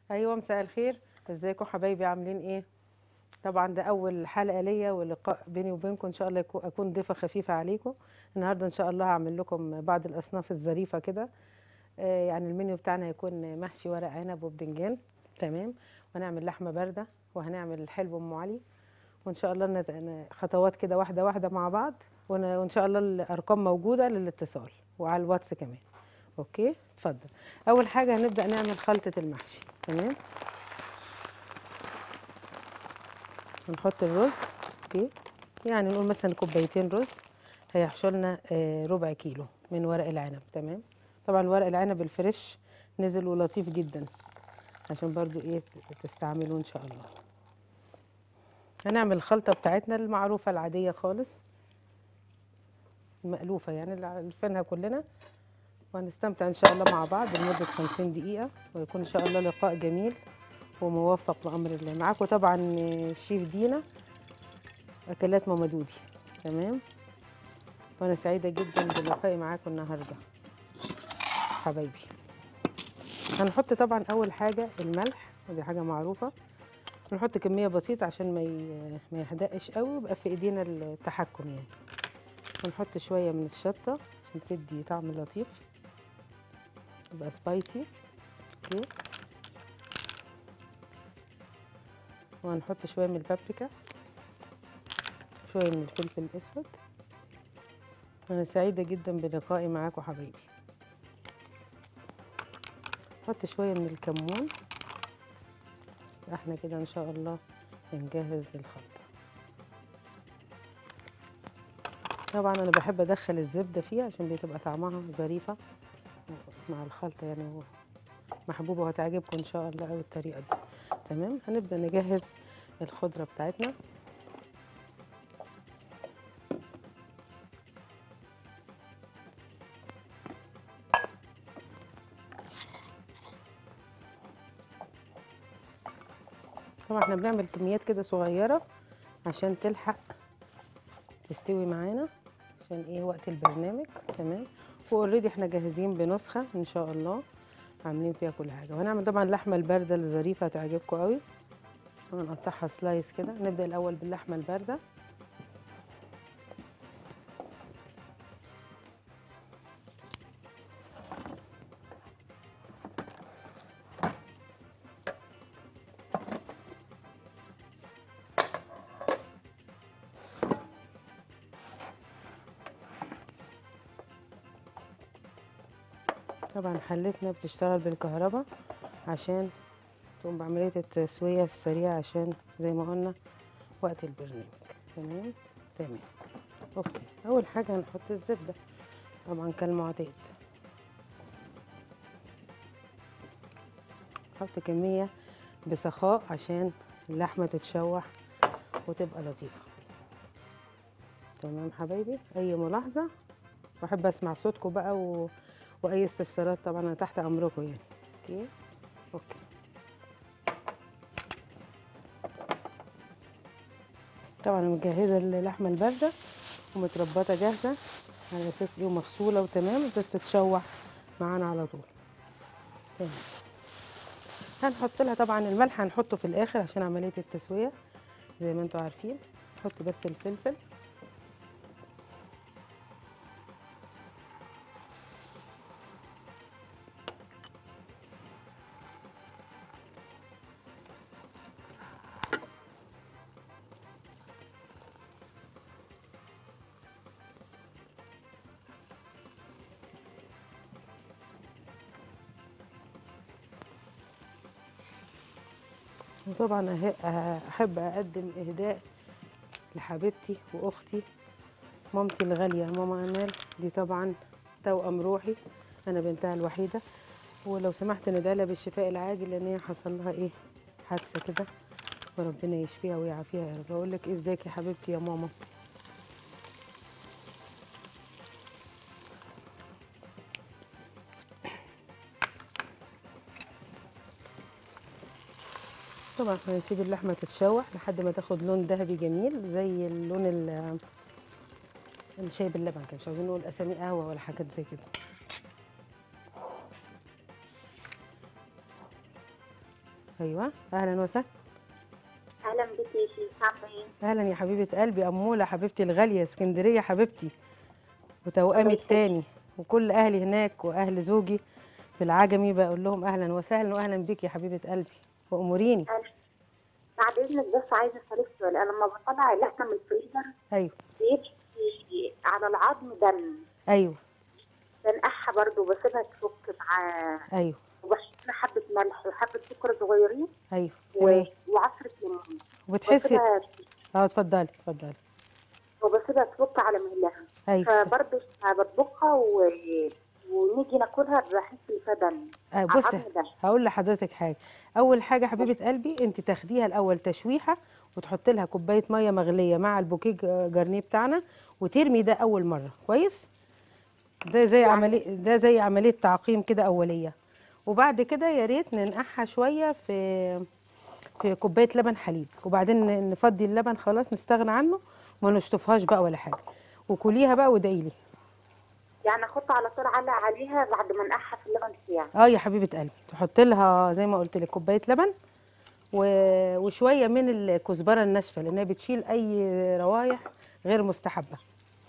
ايوه مساء الخير ازيكم حبايبي عاملين ايه طبعا ده اول حلقه ليا ولقاء بيني وبينكم ان شاء الله يكون اكون ضيفه خفيفه عليكم النهارده ان شاء الله هعمل لكم بعض الاصناف الظريفه كده آه، يعني المنيو بتاعنا هيكون محشي ورق عنب وبدنجان تمام وهنعمل لحمه بارده وهنعمل حلو ام علي وان شاء الله نت- ن- خطوات كده واحده واحده مع بعض ون- وان شاء الله الارقام موجوده للاتصال وعلى الواتس كمان اوكي اتفضل اول حاجه هنبدا نعمل خلطه المحشي تمام هنحط الرز اوكي يعني نقول مثلا كوبايتين رز هيحشوا لنا آه، ربع كيلو من ورق العنب تمام طبعا ورق العنب الفريش نزل ولطيف جدا عشان برضو ايه تستعملوه ان شاء الله هنعمل الخلطه بتاعتنا المعروفه العاديه خالص المألوفه يعني اللي عارفينها كلنا وهنستمتع ان شاء الله مع بعض لمده 50 دقيقه ويكون ان شاء الله لقاء جميل وموفق بأمر الله معاكم طبعا الشيف دينا أكلات ماما دودي تمام وأنا سعيدة جدا بلقائي معاكم النهاردة حبايبي هنحط طبعا أول حاجة الملح ودي حاجة معروفة نحط كمية بسيطة عشان ما ي- ما يحدقش قوي ويبقى في ايدينا التحكم يعني ونحط شوية من الشطة عشان تدي طعم لطيف يبقى سبايسي اوكي وهنحط شوية من البابريكا شوية من الفلفل الأسود أنا سعيدة جدا بلقائي معاكم حبايبي نحط شوية من الكمون احنا كده إن شاء الله بنجهز للخلطة طبعا أنا بحب أدخل الزبدة فيها عشان بتبقى طعمها ظريفة مع الخلطة يعني محبوبة وهتعجبكم إن شاء الله أوي الطريقة دي تمام هنبدأ نجهز الخضرة بتاعتنا طبعا احنا بنعمل كميات كده صغيرة عشان تلحق تستوي معانا عشان ايه وقت البرنامج تمام واوريدي احنا جاهزين بنسخة ان شاء الله عاملين فيها كل حاجة وهنعمل طبعا اللحمة الباردة الظريفة هتعجبكم قوي هنقطعها سلايس كده نبدأ الأول باللحمة الباردة طبعا حلتنا بتشتغل بالكهرباء عشان تقوم بعملية التسوية السريعة عشان زي ما قلنا وقت البرنامج تمام تمام اوكي اول حاجة هنحط الزبدة طبعا كالمعتاد نحط كمية بسخاء عشان اللحمة تتشوح وتبقى لطيفة تمام حبايبي اي ملاحظة واحب اسمع صوتكم بقى و... واي استفسارات طبعا انا تحت امركم يعني اوكي اوكي طبعا أنا مجهزه اللحمه البارده ومتربطه جاهزه على اساس ايه ومغسوله وتمام بس تتشوح معانا على طول تمام هنحط لها طبعا الملح هنحطه في الاخر عشان عمليه التسويه زي ما انتم عارفين نحط بس الفلفل وطبعا أه- أه- احب اقدم اهداء لحبيبتي واختي مامتي الغاليه ماما امال دي طبعا توأم روحي انا بنتها الوحيده ولو سمحت ندعي لها بالشفاء العاجل لان هي حصل لها ايه حادثه كده وربنا يشفيها ويعافيها يا رب بقول لك ازيك يا حبيبتي يا ماما طبعا هنسيب اللحمه تتشوح لحد ما تاخد لون ذهبي جميل زي اللون ال- الشاي باللبن كده مش عاوزين نقول اسامي قهوه ولا حاجات زي كده ايوه اهلا وسهلا اهلا بك يا شيخ عامله ايه؟ اهلا يا حبيبه قلبي اموله حبيبتي الغاليه اسكندريه حبيبتي وتوامي الله يخليك. التاني وكل اهلي هناك واهل زوجي في العجمي بقول لهم اهلا وسهلا واهلا بك يا حبيبه قلبي واموريني أهلا. بعد اذنك بس عايزه اسالك سؤال انا لما بطلع اللحمه من الفريزر ايوه بيبقى على العظم دم ايوه بنقعها برضه بسيبها تفك مع ايوه وبحط لها حبه ملح وحبه سكر صغيرين ايوه و... تمام. وعصره ليمون وبتحسي وبسيبها اه اتفضلي اتفضلي وبسيبها تفك على مهلها ايوه فبرضه بطبخها و... ونيجي ناكلها بحس إن فيها دم آه بصي العظم ده هقول لحضرتك حاجه اول حاجه حبيبه قلبي انت تاخديها الاول تشويحه وتحط لها كوبايه ميه مغليه مع البوكيه ج- جرنيه بتاعنا وترمي ده اول مره كويس ده زي يعني- عمليه ده زي عمليه تعقيم كده اوليه وبعد كده يا ريت ننقعها شويه في في كوبايه لبن حليب وبعدين ن- نفضي اللبن خلاص نستغنى عنه وما نشطفهاش بقى ولا حاجه وكليها بقى وادعي لي يعني احط على طول على عليها بعد ما انقعها في اللبن بتاعي اه يا حبيبه قلبي تحط لها زي ما قلت لك كوبايه لبن و... وشويه من الكزبره الناشفه لانها بتشيل اي روايح غير مستحبه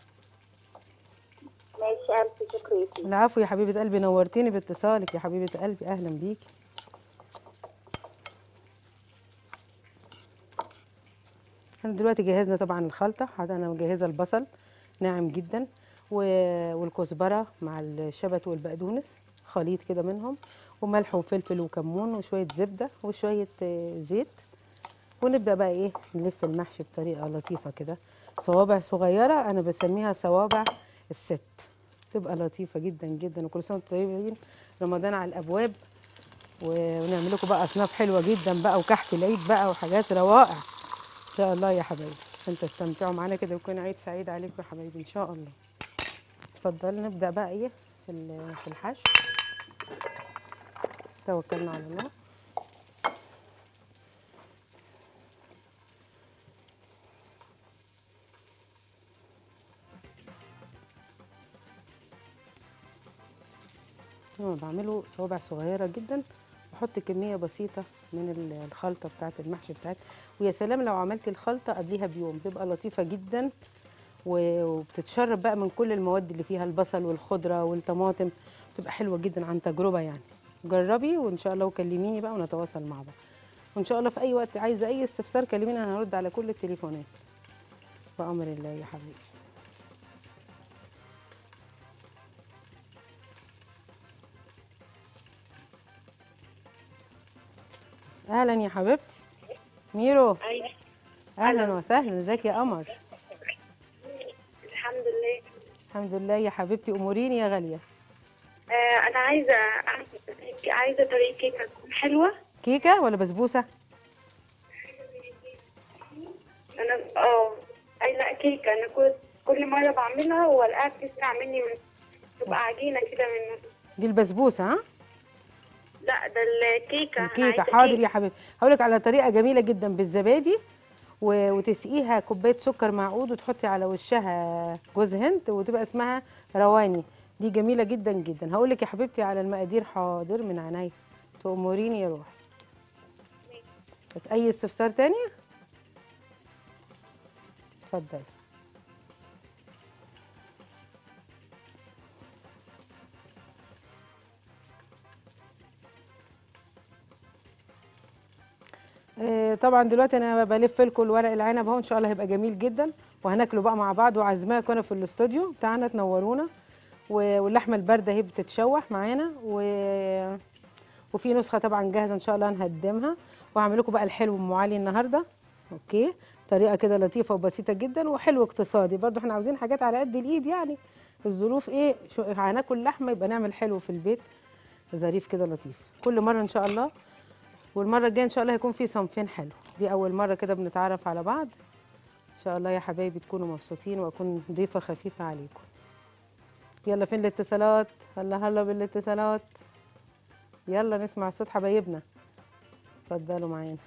ماشي الف شكر يا سيدي العفو يا حبيبه قلبي نورتيني باتصالك يا حبيبه قلبي اهلا بيكي احنا دلوقتي جهزنا طبعا الخلطه حاطه انا مجهزه البصل ناعم جدا و... والكزبره مع الشبت والبقدونس خليط كده منهم وملح وفلفل وكمون وشويه زبده وشويه آه، زيت ونبدا بقى ايه نلف المحشي بطريقه لطيفه كده صوابع صغيره انا بسميها صوابع الست تبقى لطيفه جدا جدا وكل سنه وانتم طيبين رمضان على الابواب و- ونعمل لكم بقى اصناف حلوه جدا بقى وكحك العيد بقى وحاجات روائع ان شاء الله يا حبايبي عشان تستمتعوا معانا كده ويكون عيد سعيد عليكم يا حبايبي ان شاء الله اتفضل نبدا بقى ايه في ال- في الحشو توكلنا على الله انا بعمله صوابع صغيره جدا بحط كميه بسيطه من ال- الخلطه بتاعه المحشي بتاعت ويا سلام لو عملتي الخلطه قبليها بيوم بتبقى لطيفه جدا و- وبتتشرب بقى من كل المواد اللي فيها البصل والخضره والطماطم بتبقى حلوه جدا عن تجربه يعني جربي وان شاء الله وكلميني بقى ونتواصل مع بعض وان شاء الله في اي وقت عايزه اي استفسار كلميني انا هرد على كل التليفونات بامر الله يا حبيبي اهلا يا حبيبتي ميرو ايوه اهلا وسهلا ازيك يا قمر الحمد لله الحمد لله يا حبيبتي اموريني يا غاليه آه انا عايزه أعمل- عايزه طريقه كيكه تكون حلوه كيكه ولا بسبوسه انا اه عايزه كيكه انا كل كل مره بعملها والاقيها بتسرع مني من تبقى عجينه كده من دي البسبوسه ها لا ده الكيكه الكيكه عايزة حاضر يا حبيبتي هقول لك على طريقه جميله جدا بالزبادي و- وتسقيها كوبايه سكر معقود وتحطي على وشها جوز هند وتبقى اسمها رواني دي جميله جدا جدا هقول لك يا حبيبتي على المقادير حاضر من عينيا تأمريني يا روح اي استفسار تاني اتفضلي آه، طبعا دلوقتي انا بلف لكم الورق العنب اهو ان شاء الله هيبقى جميل جدا وهناكله بقى مع بعض وعازماكم انا في الاستوديو بتاعنا تنورونا و- واللحمه البارده اهي بتتشوح معانا و... وفي نسخه طبعا جاهزه ان شاء الله هنقدمها وهعمل لكم بقى الحلو ام علي النهارده اوكي طريقه كده لطيفه وبسيطه جدا وحلو اقتصادي برضو احنا عاوزين حاجات على قد الايد يعني الظروف ايه شو هناكل لحمه يبقى نعمل حلو في البيت ظريف كده لطيف كل مره ان شاء الله والمره الجايه ان شاء الله هيكون في صنفين حلو دي اول مره كده بنتعرف على بعض ان شاء الله يا حبايبي تكونوا مبسوطين واكون ضيفه خفيفه عليكم يلا فين الاتصالات هلا هلا بالاتصالات يلا نسمع صوت حبايبنا اتفضلوا معانا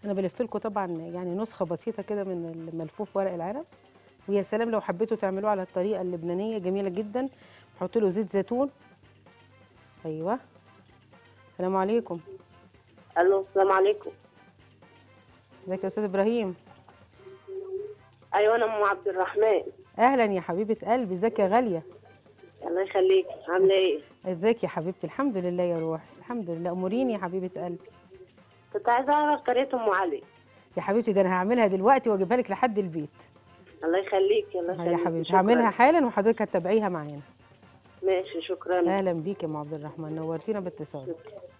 انا بلف لكم طبعا يعني نسخه بسيطه كده من الملفوف ورق العنب ويا سلام لو حبيتوا تعملوه على الطريقه اللبنانيه جميله جدا حطوا له زيت زيتون ايوه السلام عليكم الو السلام عليكم ازيك يا استاذ ابراهيم ايوه انا ام عبد الرحمن اهلا يا حبيبه قلبي ازيك يا غاليه الله يخليك عامله ايه ازيك يا حبيبتي الحمد لله يا روحي الحمد لله اموريني يا حبيبه قلبي كنت عايزه اعرف طريقه ام علي يا حبيبتي ده انا هعملها دلوقتي واجيبها لك لحد البيت الله يخليك الله يا يخليك حبيبتي شكراً. هعملها حالا وحضرتك هتتابعيها معانا ماشي شكرا اهلا بيك يا ام عبد الرحمن نورتينا باتصالك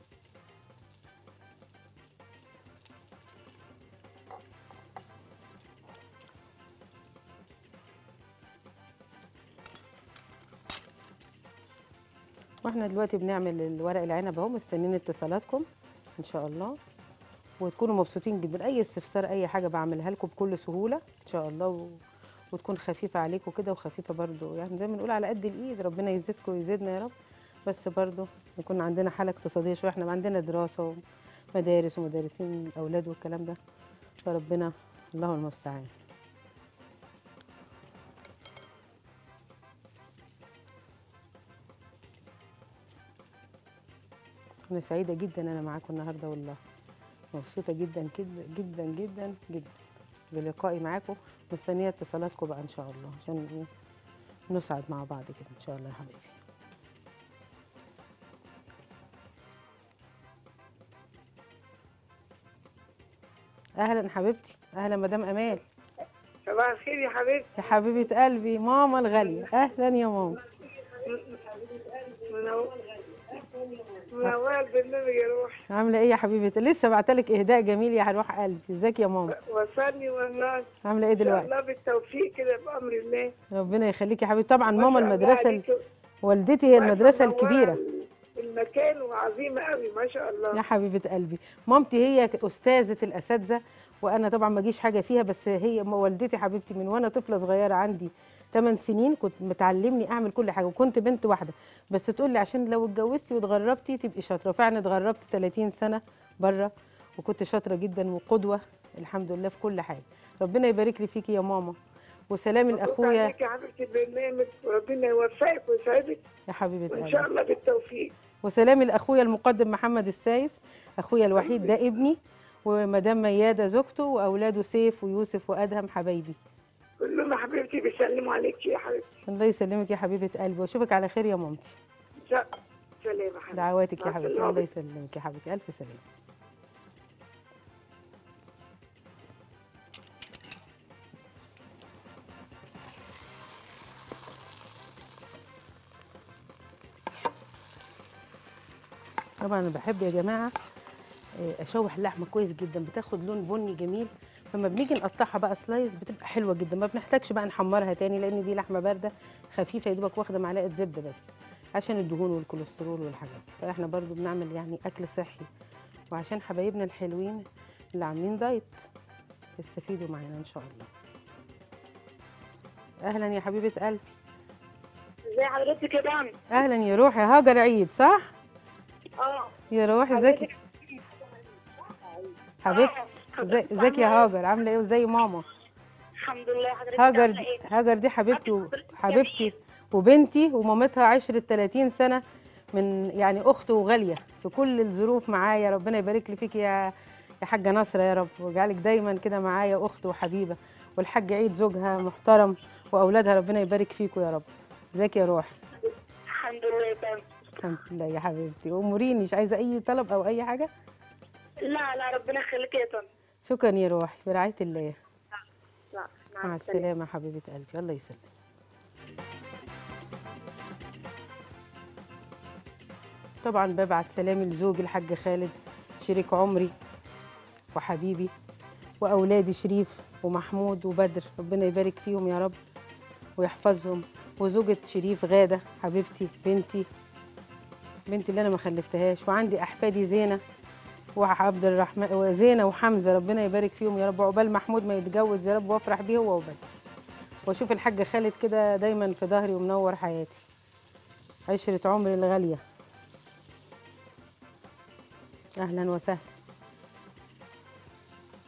واحنا دلوقتي بنعمل الورق العنب اهو مستنيين اتصالاتكم ان شاء الله وتكونوا مبسوطين جدا اي استفسار اي حاجه بعملها لكم بكل سهوله ان شاء الله و... وتكون خفيفه عليكم كده وخفيفه برضو يعني زي ما بنقول على قد الايد ربنا يزيدكم ويزيدنا يا رب بس برضو يكون عندنا حاله اقتصاديه شويه احنا عندنا دراسه ومدارس ومدرسين اولاد والكلام ده فربنا الله المستعان انا سعيده جدا انا معاكم النهارده والله مبسوطه جدا جدا جدا جدا جدا بلقائي معاكم مستنيه اتصالاتكم بقى ان شاء الله عشان ايه نسعد مع بعض كده ان شاء الله يا حبيبي اهلا حبيبتي اهلا مدام امال صباح الخير يا حبيبتي يا حبيبه قلبي ماما الغاليه اهلا يا ماما منو- منورة البرنامج يا روح عامله ايه يا حبيبتي لسه بعتلك اهداء جميل يا روح قلبي ازيك يا ماما وصلني والله عامله ايه ان شاء دلوقتي الله بالتوفيق كده بامر الله ربنا يخليكي يا حبيبتي طبعا ما ماما شاء الله المدرسه ال- عليكم. والدتي هي واقفة المدرسه منورة الكبيره المكان وعظيمة قوي ما شاء يا الله حبيبه قلبي مامتي هي استاذه الاساتذه وانا طبعا ما جيش حاجه فيها بس هي م- والدتي حبيبتي من وانا طفله صغيره عندي 8 سنين كنت متعلمني اعمل كل حاجه وكنت بنت واحده بس تقول لي عشان لو اتجوزتي واتغربتي تبقي شاطره فعلا اتغربت 30 سنه بره وكنت شاطره جدا وقدوه الحمد لله في كل حاجه ربنا يبارك لي فيكي يا ماما وسلام مبروك لاخويا عليك يا حبيبتي البرنامج وربنا يوفقك ويسعدك يا حبيبه وان قلبي شاء الله بالتوفيق وسلامي لاخويا المقدم محمد السايس اخويا الوحيد ده ابني ومدام مياده زوجته واولاده سيف ويوسف وادهم حبايبي كلهم يا حبيبتي بيسلموا عليك يا حبيبتي الله يسلمك يا حبيبه قلبي واشوفك على خير يا مامتي إن شاء سلام يا حبيبتي دعواتك يا مع حبيبتي السلامة. الله يسلمك يا حبيبتي الف سلامه طبعا انا بحب يا جماعه آه، اشوح اللحمه كويس جدا بتاخد لون بني جميل فلما بنيجي نقطعها بقى سلايس بتبقى حلوه جدا ما بنحتاجش بقى نحمرها تاني لان دي لحمه بارده خفيفه يا دوبك واخده معلقه زبده بس عشان الدهون والكوليسترول والحاجات دي فاحنا برضو بنعمل يعني اكل صحي وعشان حبايبنا الحلوين اللي عاملين دايت يستفيدوا معانا ان شاء الله اهلا يا حبيبه قلبي ازي حضرتك يا بام اهلا يا روحي هاجر عيد صح اه يا روحي ازيك حبيبتي ازي- ازيك يا هاجر عامله ايه وازي ماما الحمد لله حضرتك هاجر عاملة دي ايه؟ هاجر دي حبيبتي و- حضرتك حبيبتي وبنتي ومامتها عشرة 30 سنة من يعني أخت وغالية في كل الظروف معايا ربنا يبارك لي فيك يا يا حاجة نصرة يا رب ويجعلك دايما كده معايا أخت وحبيبة والحاج عيد زوجها محترم وأولادها ربنا يبارك فيكم يا رب ازيك يا روح الحمد لله يا بام الحمد لله يا حبيبتي واموريني مش عايزة أي طلب أو أي حاجة لا لا ربنا يخليك يا طن شكرا يا روحي برعاية الله لا مع السلامة يا حبيبة قلبي الله يسلمك طبعا ببعت سلامي لزوجي الحاج خالد شريك عمري وحبيبي وأولادي شريف ومحمود وبدر ربنا يبارك فيهم يا رب ويحفظهم وزوجة شريف غادة حبيبتي بنتي بنتي اللي أنا ما خلفتهاش وعندي أحفادي زينة وعبد الرحمن وزينة وحمزة ربنا يبارك فيهم يا رب وعقبال محمود ما يتجوز يا رب وافرح بيه هو وبدر واشوف الحاج خالد كده دايما في ظهري ومنور حياتي عشرة عمري الغالية اهلا وسهلا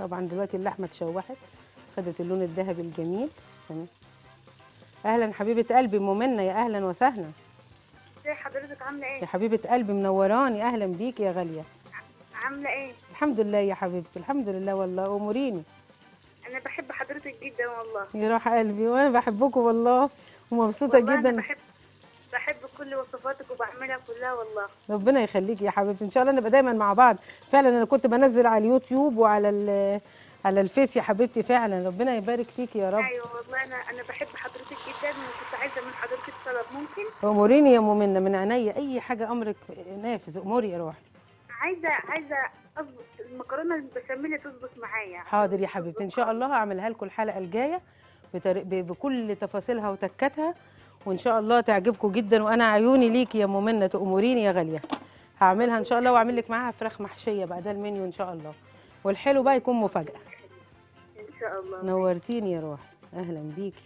طبعا دلوقتي اللحمه اتشوحت خدت اللون الذهبي الجميل تمام اهلا حبيبه قلبي ام منى يا اهلا وسهلا ازي حضرتك عامله يا ايه حبيبه قلبي منوراني اهلا بيكي يا غاليه عامله ايه الحمد لله يا حبيبتي الحمد لله والله اموريني انا بحب حضرتك جدا والله يا روح قلبي وانا بحبكم والله ومبسوطه والله جدا انا بحب بحب كل وصفاتك وبعملها كلها والله ربنا يخليكي يا حبيبتي ان شاء الله نبقى دايما مع بعض فعلا انا كنت بنزل على اليوتيوب وعلى ال- على الفيس يا حبيبتي فعلا ربنا يبارك فيكي يا رب ايوه والله انا انا بحب حضرتك جدا وكنت عايزه من حضرتك طلب ممكن اموريني يا ام منى من عينيا اي حاجه امرك نافذ اموري يا روحي عايزه عايزه اظبط المكرونه البشاميل تظبط معايا حاضر يا حبيبتي ان شاء الله هعملها لكم الحلقه الجايه بطريق ب- بكل تفاصيلها وتكاتها وان شاء الله تعجبكم جدا وانا عيوني ليكي يا ام منى تامريني يا غاليه هعملها ان شاء الله واعمل لك معاها فراخ محشيه بقى ده المنيو ان شاء الله والحلو بقى يكون مفاجاه ان شاء الله نورتيني يا روحي اهلا بيكي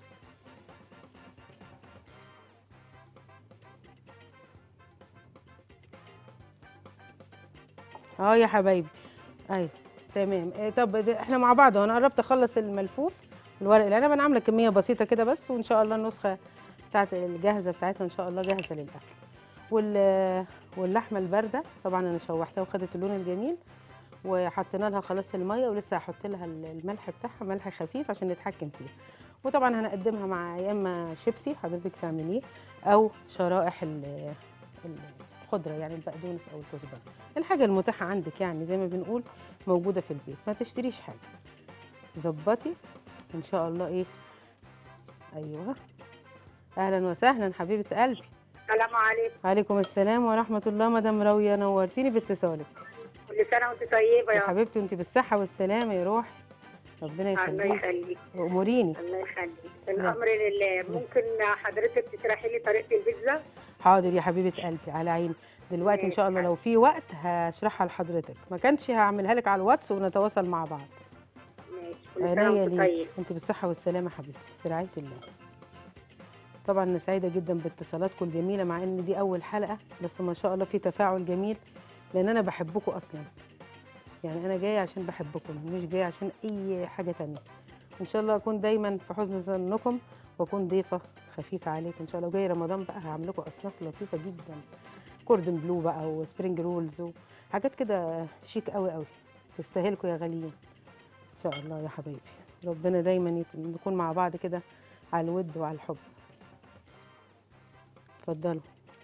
اه يا حبايبي ايوه تمام إيه طب ده احنا مع بعض وانا قربت اخلص الملفوف الورق العنب انا عامله كميه بسيطه كده بس وان شاء الله النسخه بتاعت الجاهزه بتاعتنا ان شاء الله جاهزه للاكل وال واللحمه البارده طبعا انا شوحتها وخدت اللون الجميل وحطينا لها خلاص الميه ولسه هحط لها الملح بتاعها ملح خفيف عشان نتحكم فيها وطبعا هنقدمها مع يا اما شيبسي حضرتك تعمليه او شرائح ال- الخضره يعني البقدونس او الكزبره الحاجه المتاحه عندك يعني زي ما بنقول موجوده في البيت ما تشتريش حاجه ظبطي ان شاء الله ايه ايوه اهلا وسهلا حبيبه قلبي السلام عليكم وعليكم السلام ورحمه الله مدام راويه نورتيني باتصالك كل سنه وانت طيبه يا يا حبيبتي انت بالصحه والسلامه يا روحي ربنا الله يخليك يخليك واموريني الله يخليك الامر لله ممكن حضرتك تشرحي لي طريقه البيتزا حاضر يا حبيبه قلبي على عيني دلوقتي ان شاء الله لو في وقت هشرحها لحضرتك ما كانش هعملها لك على الواتس ونتواصل مع بعض ماشي كل سنه عينيا وانت ليك طيب انت بالصحه والسلامه حبيبتي في رعايه الله طبعا انا سعيده جدا باتصالاتكم الجميله مع ان دي اول حلقه بس ما شاء الله في تفاعل جميل لان انا بحبكم اصلا يعني انا جايه عشان بحبكم مش جايه عشان اي حاجه تانية ان شاء الله اكون دايما في حسن ظنكم واكون ضيفه خفيفه عليكم ان شاء الله جاي رمضان بقى هعمل لكم اصناف لطيفه جدا كوردن بلو بقى وسبرينج رولز وحاجات كده شيك قوي قوي تستاهلكم يا غاليين ان شاء الله يا حبايبي ربنا دايما يك- نكون مع بعض كده على الود وعلى الحب اتفضلوا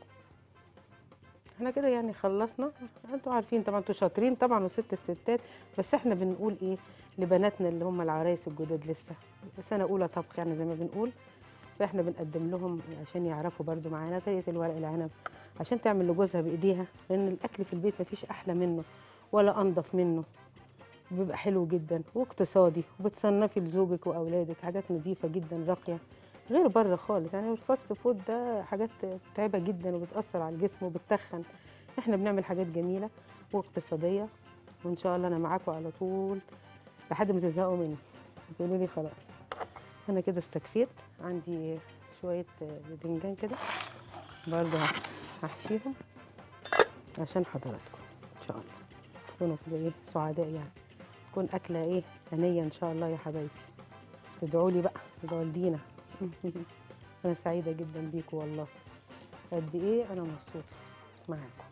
احنا كده يعني خلصنا انتوا عارفين طبعا انتوا شاطرين طبعا وست الستات بس احنا بنقول ايه لبناتنا اللي هم العرايس الجداد لسه سنه اولى طبخ يعني زي ما بنقول فاحنا بنقدم لهم عشان يعرفوا برضو معانا طريقه الورق العنب عشان تعمل لجوزها بايديها لان الاكل في البيت مفيش احلى منه ولا انضف منه بيبقى حلو جدا واقتصادي وبتصنفي لزوجك واولادك حاجات نظيفه جدا راقيه غير بره خالص يعني الفاست فود ده حاجات متعبه جدا وبتاثر على الجسم وبتتخن احنا بنعمل حاجات جميله واقتصاديه وان شاء الله انا معاكم على طول لحد ما تزهقوا مني تقولوا لي خلاص انا كده استكفيت عندي شويه باذنجان كده برضه هحشيهم عشان حضراتكم ان شاء الله تكونوا كده ايه سعداء يعني تكون اكله ايه هنيه ان شاء الله يا حبايبي تدعوا لي بقى تدعوا لدينا انا سعيده جدا بيكم والله قد ايه انا مبسوطه معاكم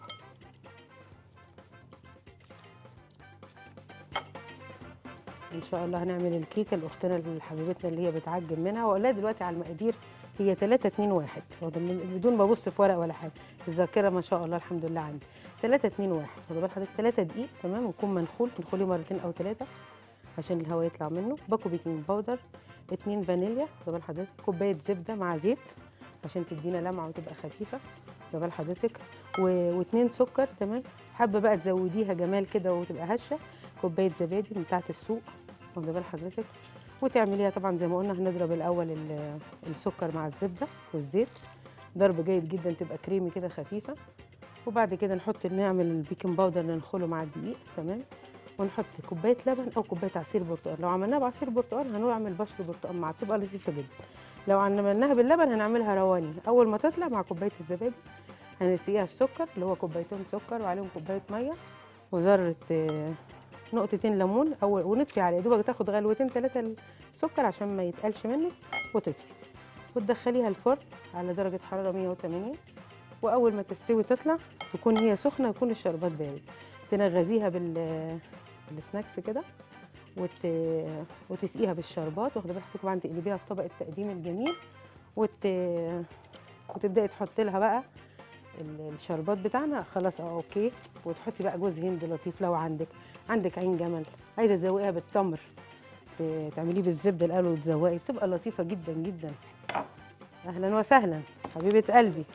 ان شاء الله هنعمل الكيكه لاختنا اللي حبيبتنا اللي هي بتعجب منها واقول لها دلوقتي على المقادير هي 3 2 1 واخدة من- بدون ما ابص في ورق ولا حاجه الذاكره ما شاء الله الحمد لله عندي 3 2 1 واخد بال حضرتك 3 دقيق تمام ويكون منخول تنخليه مرتين او ثلاثه عشان الهواء يطلع منه باكو بيكنج باودر 2 فانيليا واخد بال حضرتك كوبايه زبده مع زيت عشان تدينا لمعه وتبقى خفيفه واخد بال حضرتك و- واتنين سكر تمام حابه بقى تزوديها جمال كده وتبقى هشه كوبايه زبادي من بتاعه السوق واخده بال حضرتك وتعمليها طبعا زي ما قلنا هنضرب الاول ال- السكر مع الزبده والزيت ضرب جيد جدا تبقى كريمي كده خفيفه وبعد كده نحط نعمل البيكنج باودر ننخله مع الدقيق تمام ونحط كوبايه لبن او كوبايه عصير برتقال لو عملناها بعصير برتقال هنعمل بشر برتقال معاه بتبقى لطيفه جدا لو عملناها باللبن هنعملها رواني اول ما تطلع مع كوبايه الزبادي هنسقيها السكر اللي هو كوبايتين سكر وعليهم كوبايه ميه وذره آه، نقطتين ليمون او ونطفي عليه دوبك تاخد غلوتين ثلاثه السكر عشان ما يتقلش منك وتطفي وتدخليها الفرن على درجه حراره 180 واول ما تستوي تطلع تكون هي سخنه يكون الشربات بارد تنغزيها بال بالسناكس كده وت... وتسقيها بالشربات واخده بالك طبعا تقلبيها في طبق التقديم الجميل وت... وتبداي تحط لها بقى ال- الشربات بتاعنا خلاص اه اوكي وتحطي بقى جوز هند لطيف لو عندك عندك عين جمل عايزه تزوقيها بالتمر ت- تعمليه بالزبده القلو وتزوقي بتبقى لطيفه جدا جدا اهلا وسهلا حبيبه قلبي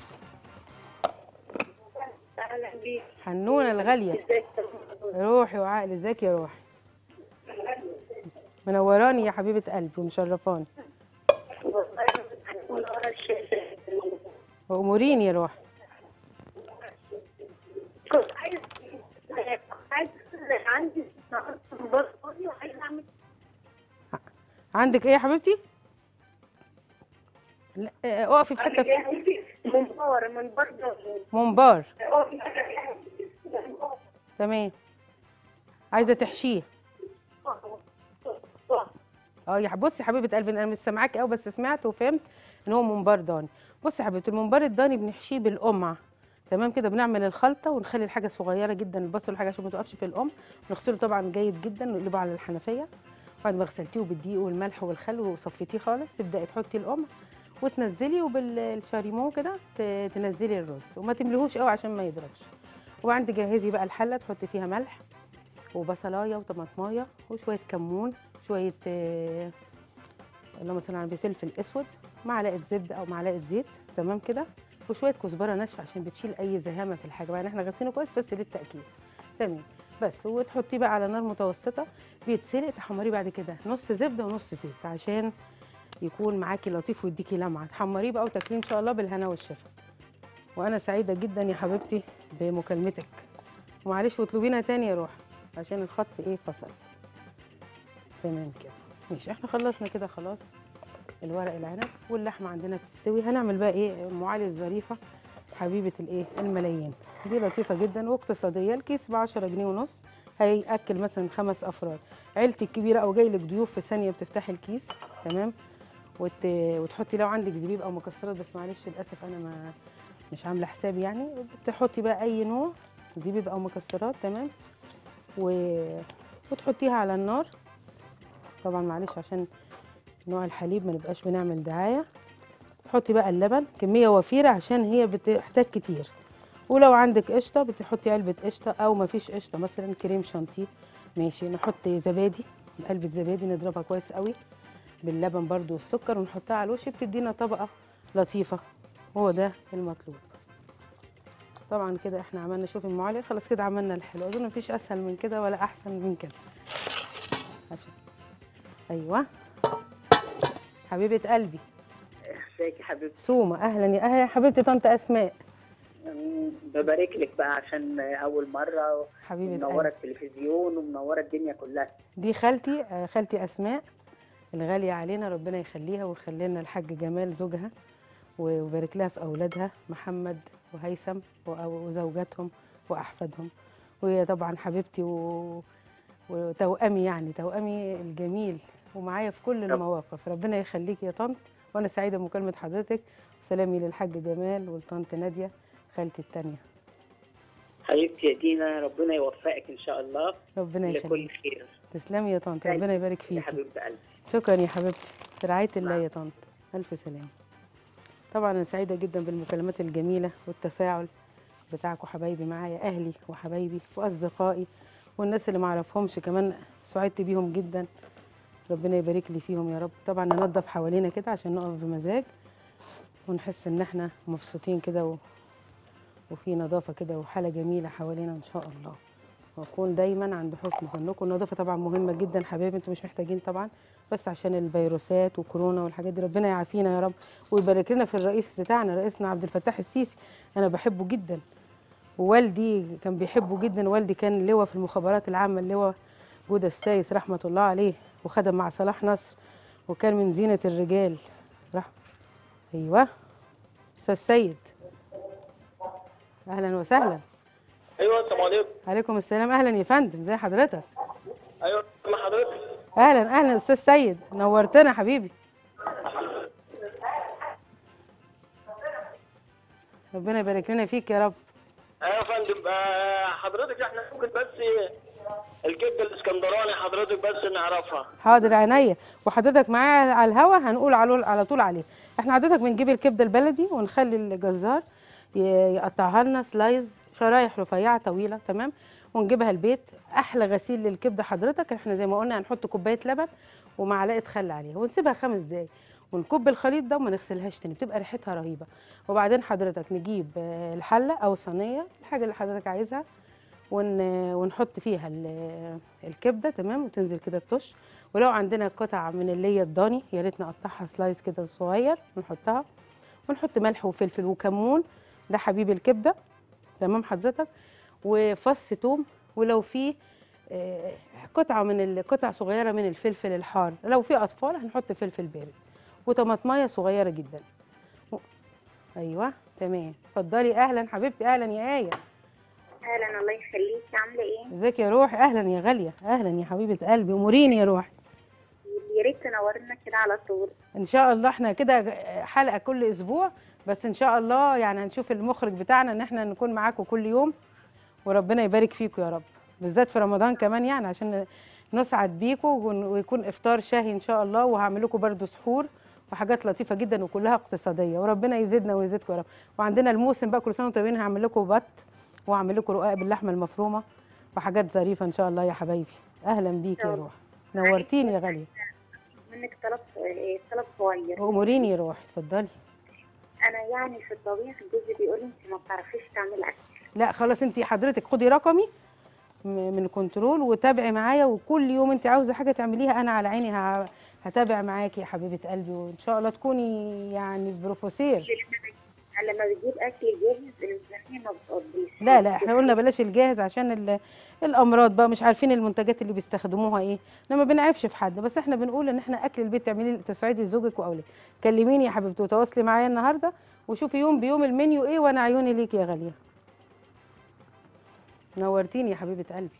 اهلا بيك حنونه الغاليه ازيك روحي وعقلي ازيك يا روحي منوراني يا حبيبه قلبي ومشرفاني والله من ورا الشاشه واموريني يا روحي كنت عايز عايز عندي برضه وعايز اعمل عندك ايه يا حبيبتي لا آه، اقفي في حته في منبار منبار منبار تمام عايزه تحشيه اه يا ح- بصي يا حبيبه قلبي انا مش سامعاكي قوي بس سمعت وفهمت ان هو منبار ضاني بصي يا حبيبتي المنبار الضاني بنحشيه بالقمع تمام كده بنعمل الخلطه ونخلي الحاجه صغيره جدا البصل والحاجه عشان ما تقفش في القمع نغسله طبعا جيد جدا ونقلبه على الحنفيه بعد ما غسلتيه بالدقيق والملح والخل وصفيتيه خالص تبداي تحطي القمع وتنزلي وبالشاريمو كده ت- تنزلي الرز وما تمليهوش قوي عشان ما يضربش وبعد جهزي بقى الحله تحطي فيها ملح وبصلايه وطماطمايه وشويه كمون شويه آه، اللهم صل على النبي فلفل اسود معلقه زبده او معلقه زيت تمام كده وشويه كزبره ناشفه عشان بتشيل اي زهامه في الحاجه يعني احنا غاسلينه كويس بس للتاكيد تمام بس وتحطيه بقى على نار متوسطه بيتسلق تحمريه بعد كده نص زبده ونص زيت عشان يكون معاكي لطيف ويديكي لمعه تحمريه بقى وتاكليه ان شاء الله بالهنا والشفا وانا سعيده جدا يا حبيبتي بمكالمتك ومعلش واطلبينا تاني يا روح عشان الخط ايه فصل تمام كده ماشي احنا خلصنا كده خلاص الورق العنب واللحمه عندنا بتستوي هنعمل بقى ايه المعالي الظريفه حبيبه الايه الملايين دي لطيفه جدا واقتصاديه الكيس ب 10 جنيه ونص هياكل مثلا خمس افراد عيلتي الكبيره او جاي لك ضيوف في ثانيه بتفتحي الكيس تمام وت... وتحطي لو عندك زبيب او مكسرات بس معلش للاسف انا ما مش عامله حسابي يعني بتحطي بقى اي نوع زبيب او مكسرات تمام و... وتحطيها على النار طبعا معلش عشان نوع الحليب ما نبقاش بنعمل دعايه تحطي بقى اللبن كميه وفيره عشان هي بتحتاج كتير ولو عندك قشطه بتحطي علبه قشطه او ما فيش قشطه مثلا كريم شانتيه ماشي نحط زبادي علبه زبادي نضربها كويس قوي باللبن برضو والسكر ونحطها على الوش بتدينا طبقه لطيفه هو ده المطلوب طبعا كده احنا عملنا شوفي المعالي خلاص كده عملنا الحلو اظن مفيش اسهل من كده ولا احسن من كده عشان ايوه حبيبه قلبي ازيك يا حبيبتي سومه اهلا يا اهلا يا حبيبتي طنط اسماء أمم، ببارك لك بقى عشان اول مره حبيبه منوره قلبي التلفزيون ومنوره الدنيا كلها دي خالتي آه، خالتي اسماء الغاليه علينا ربنا يخليها ويخلي لنا الحاج جمال زوجها ويبارك لها في اولادها محمد وهيثم وأو- وزوجاتهم واحفادهم وهي طبعا حبيبتي و... وتوأمي يعني توأمي الجميل ومعايا في كل المواقف ربنا يخليك يا طنط وانا سعيده بمكالمه حضرتك وسلامي للحاج جمال والطنط ناديه خالتي التانية حبيبتي يا دينا ربنا يوفقك ان شاء الله ربنا لكل يخليك خير تسلمي يا طنط سعيد. ربنا يبارك يا فيكي حبيبه قلبي شكرا يا حبيبتي في رعاية الله نعم. يا طنط ألف سلامة طبعا أنا سعيدة جدا بالمكالمات الجميلة والتفاعل بتاعكم حبايبي معايا أهلي وحبايبي وأصدقائي والناس اللي معرفهمش كمان سعدت بيهم جدا ربنا يبارك لي فيهم يا رب طبعا ننظف حوالينا كده عشان نقف بمزاج ونحس ان احنا مبسوطين كده و... وفي نظافة كده وحالة جميلة حوالينا ان شاء الله واكون دايما عند حسن ظنكم النظافه طبعا مهمه جدا حبايبي انتوا مش محتاجين طبعا بس عشان الفيروسات وكورونا والحاجات دي ربنا يعافينا يا رب ويبارك لنا في الرئيس بتاعنا رئيسنا عبد الفتاح السيسي انا بحبه جدا ووالدي كان بيحبه جدا والدي كان لواء في المخابرات العامه اللواء جودة السايس رحمه الله عليه وخدم مع صلاح نصر وكان من زينه الرجال رح... ايوه استاذ سيد اهلا وسهلا ايوه السلام عليكم عليكم السلام اهلا يا فندم زي حضرتك ايوه مع حضرتك اهلا اهلا استاذ سيد نورتنا حبيبي ربنا يبارك لنا فيك يا رب ايوه يا فندم آه، حضرتك احنا ممكن بس الكبده الاسكندراني حضرتك بس نعرفها حاضر عينيا وحضرتك معايا على الهوا هنقول على على طول عليه احنا حضرتك بنجيب الكبده البلدي ونخلي الجزار ي- يقطعها لنا سلايز شرايح رفيعه طويله تمام ونجيبها البيت احلى غسيل للكبده حضرتك احنا زي ما قلنا هنحط كوبايه لبن ومعلقه خل عليها ونسيبها خمس دقايق ونكب الخليط ده وما نغسلهاش تاني بتبقى ريحتها رهيبه وبعدين حضرتك نجيب آه، الحله او صينيه الحاجه اللي حضرتك عايزها ون... ونحط فيها ال- الكبده تمام وتنزل كده الطش ولو عندنا قطع من اللي هي الضاني يا ريت نقطعها سلايس كده صغير ونحطها ونحط ملح وفلفل وكمون ده حبيب الكبده تمام حضرتك وفص توم ولو في آه، قطعه من ال- قطع صغيره من الفلفل الحار لو في اطفال هنحط فلفل بارد وطماطمايه صغيره جدا و- ايوه تمام اتفضلي اهلا حبيبتي اهلا يا ايه اهلا الله يخليكي عامله ايه ازيك يا روحي اهلا يا غاليه اهلا يا حبيبه قلبي اموريني يا روحي يا ريت تنورنا كده على طول ان شاء الله احنا كده حلقه كل اسبوع بس ان شاء الله يعني هنشوف المخرج بتاعنا ان احنا نكون معاكم كل يوم وربنا يبارك فيكم يا رب بالذات في رمضان كمان يعني عشان نسعد بيكم ون- ويكون افطار شهي ان شاء الله وهعمل لكم برده سحور وحاجات لطيفه جدا وكلها اقتصاديه وربنا يزيدنا ويزيدكم يا رب وعندنا الموسم بقى كل سنه وانتم طيبين هعمل لكم بط واعمل لكم رقاق باللحمه المفرومه وحاجات ظريفه ان شاء الله يا حبايبي اهلا بيك يا روح نورتيني يا غاليه منك طلب إيه، طلب صغير واموريني يا روح اتفضلي انا يعني في الطبيخ جوزي بيقول لي انت ما بتعرفيش تعملي اكل لا خلاص انت حضرتك خدي رقمي م- من كنترول وتابعي معايا وكل يوم انت عاوزه حاجه تعمليها انا على عيني ه- هتابع معاكي يا حبيبه قلبي وان شاء الله تكوني يعني بروفيسير لما لما بجيب اكل جاهز الميزانيه ما بتقضيش لا لا احنا قلنا بلاش الجاهز عشان ال- الامراض بقى مش عارفين المنتجات اللي بيستخدموها ايه احنا ما بنعيبش في حد بس احنا بنقول ان احنا اكل البيت تعملي تسعدي زوجك واولادك كلميني يا حبيبتي وتواصلي معايا النهارده وشوفي يوم بيوم المنيو ايه وانا عيوني ليكي يا غاليه نورتيني يا حبيبه قلبي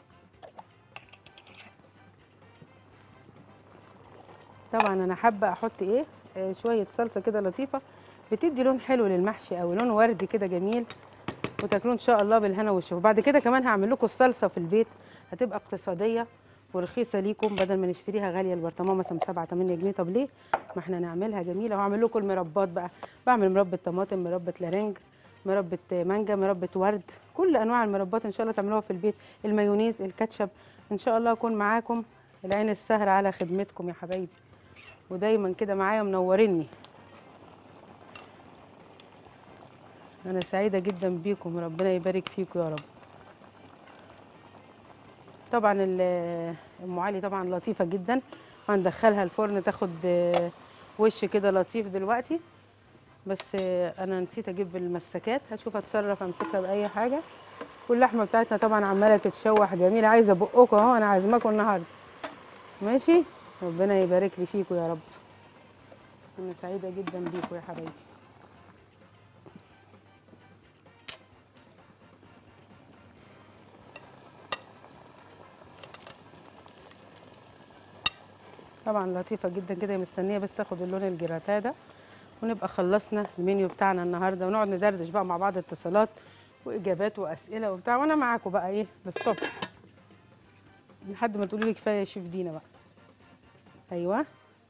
طبعا انا حابه احط ايه آه شويه صلصه كده لطيفه بتدي لون حلو للمحشي قوي لون وردي كده جميل وتاكلوه ان شاء الله بالهنا والشفا وبعد كده كمان هعمل لكم الصلصه في البيت هتبقى اقتصاديه ورخيصه ليكم بدل ما نشتريها غاليه البرطمان مثلا ب 7 8 جنيه طب ليه ما احنا نعملها جميله وهعمل لكم المربات بقى بعمل مربى طماطم مربى لارنج مربى مانجا مربى ورد كل انواع المربات ان شاء الله تعملوها في البيت المايونيز الكاتشب ان شاء الله اكون معاكم العين السهره على خدمتكم يا حبايبي ودايما كده معايا منوريني انا سعيده جدا بيكم ربنا يبارك فيكم يا رب طبعا ال- ام علي طبعا لطيفه جدا هندخلها الفرن تاخد آه، وش كده لطيف دلوقتي بس آه، انا نسيت اجيب المسكات هشوف اتصرف امسكها باي حاجه واللحمه بتاعتنا طبعا عماله تتشوح جميله عايزه بقكم اهو انا عازماكم النهارده ماشي ربنا يبارك لي فيكم يا رب انا سعيده جدا بيكم يا حبايبي طبعا لطيفه جدا كده هي مستنيه بس تاخد اللون الجراتاه ده ونبقى خلصنا المنيو بتاعنا النهارده ونقعد ندردش بقى مع بعض اتصالات واجابات واسئله وبتاع وانا معاكم بقى ايه للصبح لحد ما تقولي لي كفايه يا شيف دينا بقى ايوه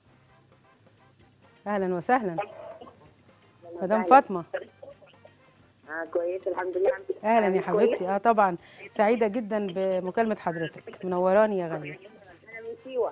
اهلا وسهلا مدام فاطمه اه كويس الحمد لله اهلا يا حبيبتي اه طبعا سعيده جدا بمكالمه حضرتك منوراني يا غاليه انا من سيوه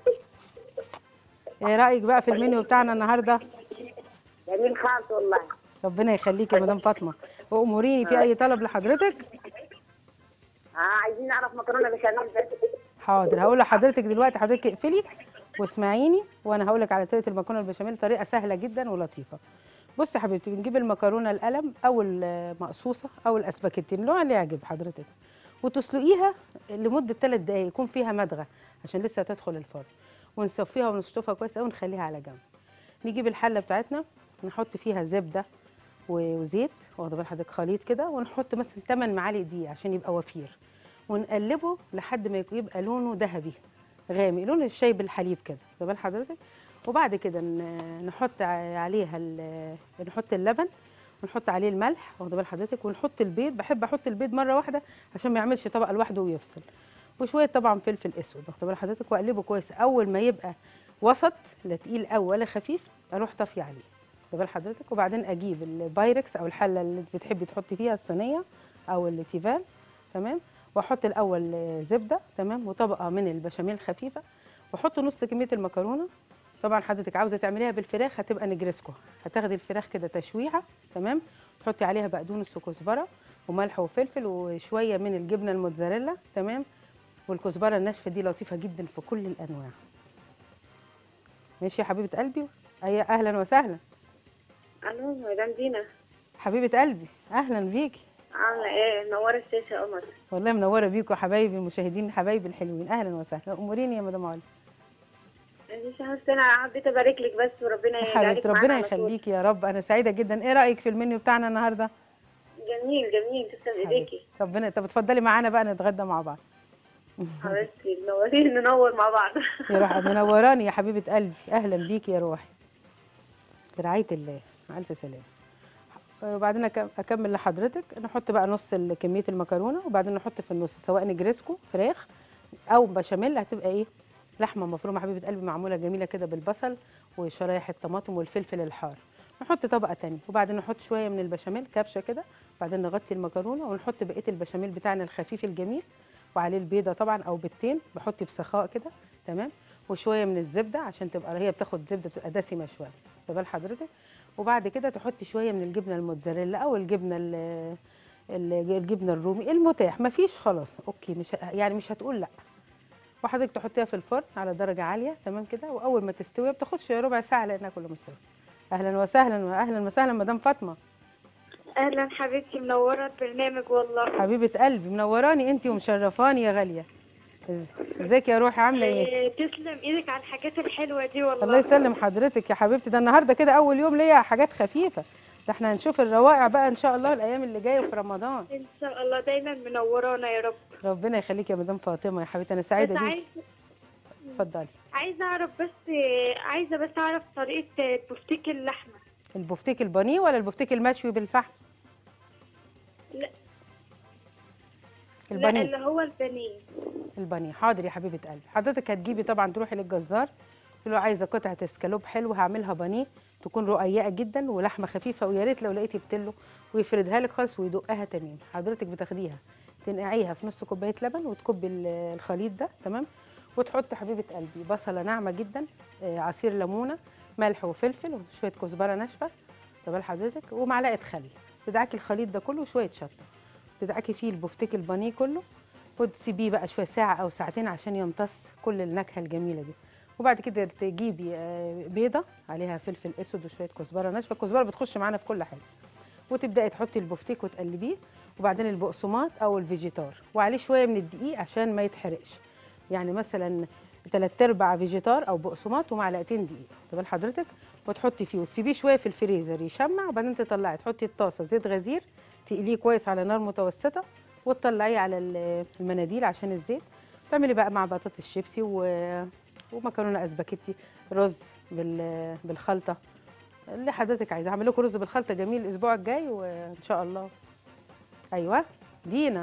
ايه رايك بقى في المنيو بتاعنا النهارده جميل خالص والله ربنا يخليكي يا مدام فاطمه واموريني في اي طلب لحضرتك اه عايزين نعرف مكرونه بشاميل بس حاضر هقول لحضرتك دلوقتي حضرتك اقفلي واسمعيني وانا هقول لك على طريقه المكرونه البشاميل طريقه سهله جدا ولطيفه بصي يا حبيبتي بنجيب المكرونه القلم او المقصوصه او الاسباجيتي النوع اللي يعجب حضرتك وتسلقيها لمده 3 دقائق يكون فيها مدغه عشان لسه هتدخل الفرن ونصفيها ونشطفها كويس قوي ونخليها على جنب نجيب الحله بتاعتنا نحط فيها زبده وزيت واخده بال حضرتك خليط كده ونحط مثلا 8 معالق دقيق عشان يبقى وفير ونقلبه لحد ما يبقى لونه ذهبي غامق لون الشاي بالحليب كده واخده بال حضرتك وبعد كده ن- نحط ع- عليها ال- نحط اللبن ونحط عليه الملح واخده بال حضرتك ونحط البيض بحب احط البيض مره واحده عشان ما يعملش طبقه لوحده ويفصل وشويه طبعا فلفل اسود واخده بال حضرتك واقلبه كويس اول ما يبقى وسط لا تقيل قوي ولا خفيف اروح طافيه عليه واخده بال حضرتك وبعدين اجيب البايركس او الحله اللي انت بتحبي تحطي فيها الصينيه او التيفال تمام واحط الاول آه، زبده تمام وطبقه من البشاميل الخفيفه واحط نص كميه المكرونه طبعا حضرتك عاوزه تعمليها بالفراخ هتبقى نجرسكو هتاخدي الفراخ كده تشويحه تمام تحطي عليها بقدونس وكزبره وملح وفلفل وشويه من الجبنه الموتزاريلا تمام والكزبره الناشفه دي لطيفه جدا في كل الانواع ماشي يا حبيبه قلبي اي اهلا وسهلا الو مدام دينا حبيبه قلبي اهلا بيكي عامله ايه منوره الشاشه يا قمر والله منوره بيكم يا حبايبي المشاهدين حبايبي الحلوين اهلا وسهلا اموريني يا مدام علي مش عارفه انا حبيت ابارك لك بس وربنا يجعلك حبيبتي معانا ربنا على طول. يخليكي يا رب انا سعيده جدا ايه رايك في المنيو بتاعنا النهارده جميل جميل تسلم ايديكي حبيبتي ربنا طب اتفضلي معانا بقى نتغدى مع بعض حبيبتي منورين ننور مع بعض يا روح منوراني يا حبيبه قلبي اهلا بيكي يا روحي برعايه الله مع الف سلامه وبعدين أكم- اكمل لحضرتك نحط بقى نص ال- كميه المكرونه وبعدين نحط في النص سواء نجرسكو فراخ او بشاميل هتبقى ايه لحمه مفرومه حبيبه قلبي معموله جميله كده بالبصل وشرايح الطماطم والفلفل الحار نحط طبقه تانية وبعدين نحط شويه من البشاميل كبشه كده بعدين نغطي المكرونه ونحط بقيه البشاميل بتاعنا الخفيف الجميل وعليه البيضه طبعا او بيضتين بحطي بسخاء كده تمام وشويه من الزبده عشان تبقى هي بتاخد زبده بتبقى دسمه شويه واخده بال حضرتك وبعد كده تحطي شويه من الجبنه الموتزاريلا او الجبنه ال- ال- الجبنه الرومي المتاح مفيش خلاص اوكي مش ه- يعني مش هتقول لا وحضرتك تحطيها في الفرن على درجه عاليه تمام كده واول ما تستوي ما بتاخدش ربع ساعه لانها كلها مستويه اهلا وسهلا واهلا وسهلا مدام فاطمه اهلا حبيبتي منوره البرنامج والله حبيبه قلبي منوراني انت ومشرفاني يا غاليه إز- ازيك يا روحي عامله ايه إيه، تسلم ايدك على الحاجات الحلوه دي والله الله يسلم حضرتك يا حبيبتي ده النهارده كده اول يوم ليا حاجات خفيفه ده احنا هنشوف الروائع بقى ان شاء الله الايام اللي جايه في رمضان ان شاء الله دايما منورانا يا رب ربنا يخليك يا مدام فاطمه يا حبيبتي انا بس سعيده عايز بيكي اتفضلي عايزه اعرف بس إيه، عايزه بس اعرف طريقه بفتيك اللحمه البفتيك البانيه ولا البفتيك المشوي بالفحم لا. لا البانيه اللي هو البانيه البانيه حاضر يا حبيبه قلبي حضرتك هتجيبي طبعا تروحي للجزار تقول له عايزه قطعه اسكالوب حلو هعملها بانيه تكون رقيقه جدا ولحمه خفيفه ويا ريت لو لقيتي بتلو ويفردها لك خالص ويدقها تمام حضرتك بتاخديها تنقعيها في نص كوبايه لبن وتكبي ال- الخليط ده تمام وتحط حبيبه قلبي بصله ناعمه جدا آه، عصير ليمونه ملح وفلفل وشويه كزبره ناشفه تبال حضرتك ومعلقه خل تدعكي الخليط ده كله وشويه شطه تدعكي فيه البفتيك البانيه كله وتسيبيه بقى شويه ساعه او ساعتين عشان يمتص كل النكهه الجميله دي وبعد كده تجيبي آه، بيضه عليها فلفل اسود وشويه كزبره ناشفه الكزبره بتخش معانا في كل حاجه وتبداي تحطي البفتيك وتقلبيه وبعدين البقسماط او الفيجيتار وعليه شويه من الدقيق عشان ما يتحرقش يعني مثلا تلات ارباع فيجيتار او بقسماط ومعلقتين دقيق تمام حضرتك وتحطي فيه وتسيبيه شويه في الفريزر يشمع وبعدين تطلعي تحطي الطاسه زيت غزير تقليه كويس على نار متوسطه وتطلعيه على ال- المناديل عشان الزيت تعملي بقى مع بطاطس شيبسي و... ومكرونه اسباجيتي رز بال... بالخلطه اللي حضرتك عايزه هعمل لكم رز بالخلطه جميل الاسبوع الجاي وان شاء الله ايوه دينا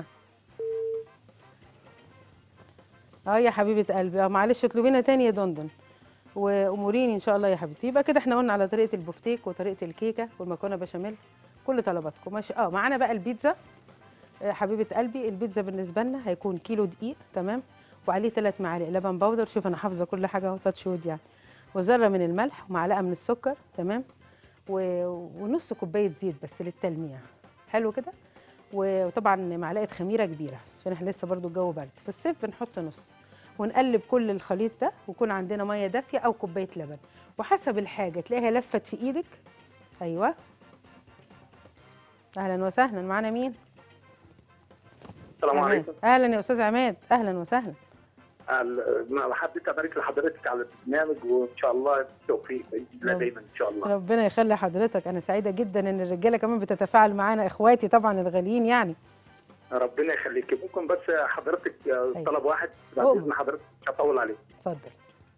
اه يا حبيبه قلبي اه معلش اطلبينا تاني يا دندن واموريني ان شاء الله يا حبيبتي يبقى كده احنا قلنا على طريقه البفتيك وطريقه الكيكه والمكرونه بشاميل كل طلباتكم ماشي اه معانا بقى البيتزا آه، حبيبه قلبي البيتزا بالنسبه لنا هيكون كيلو دقيق تمام وعليه ثلاث معالق لبن بودر شوف انا حافظه كل حاجه اهو تاتش وود يعني وذره من الملح ومعلقه من السكر تمام و... ونص كوبايه زيت بس للتلميع حلو كده و- وطبعا معلقه خميره كبيره عشان احنا لسه برضو الجو برد في الصيف بنحط نص ونقلب كل الخليط ده ويكون عندنا ميه دافيه او كوبايه لبن وحسب الحاجه تلاقيها لفت في ايدك ايوه اهلا وسهلا معانا مين السلام عماد. عليكم اهلا يا استاذ عماد اهلا وسهلا ال- ما حبيت ابارك لحضرتك على البرنامج وان شاء الله التوفيق باذن الله رب- دايما ان شاء الله ربنا يخلي حضرتك انا سعيده جدا ان الرجاله كمان بتتفاعل معانا اخواتي طبعا الغاليين يعني ربنا يخليك ممكن بس حضرتك أيوة. طلب واحد بعد أؤمر. اذن حضرتك مش هطول عليك اتفضل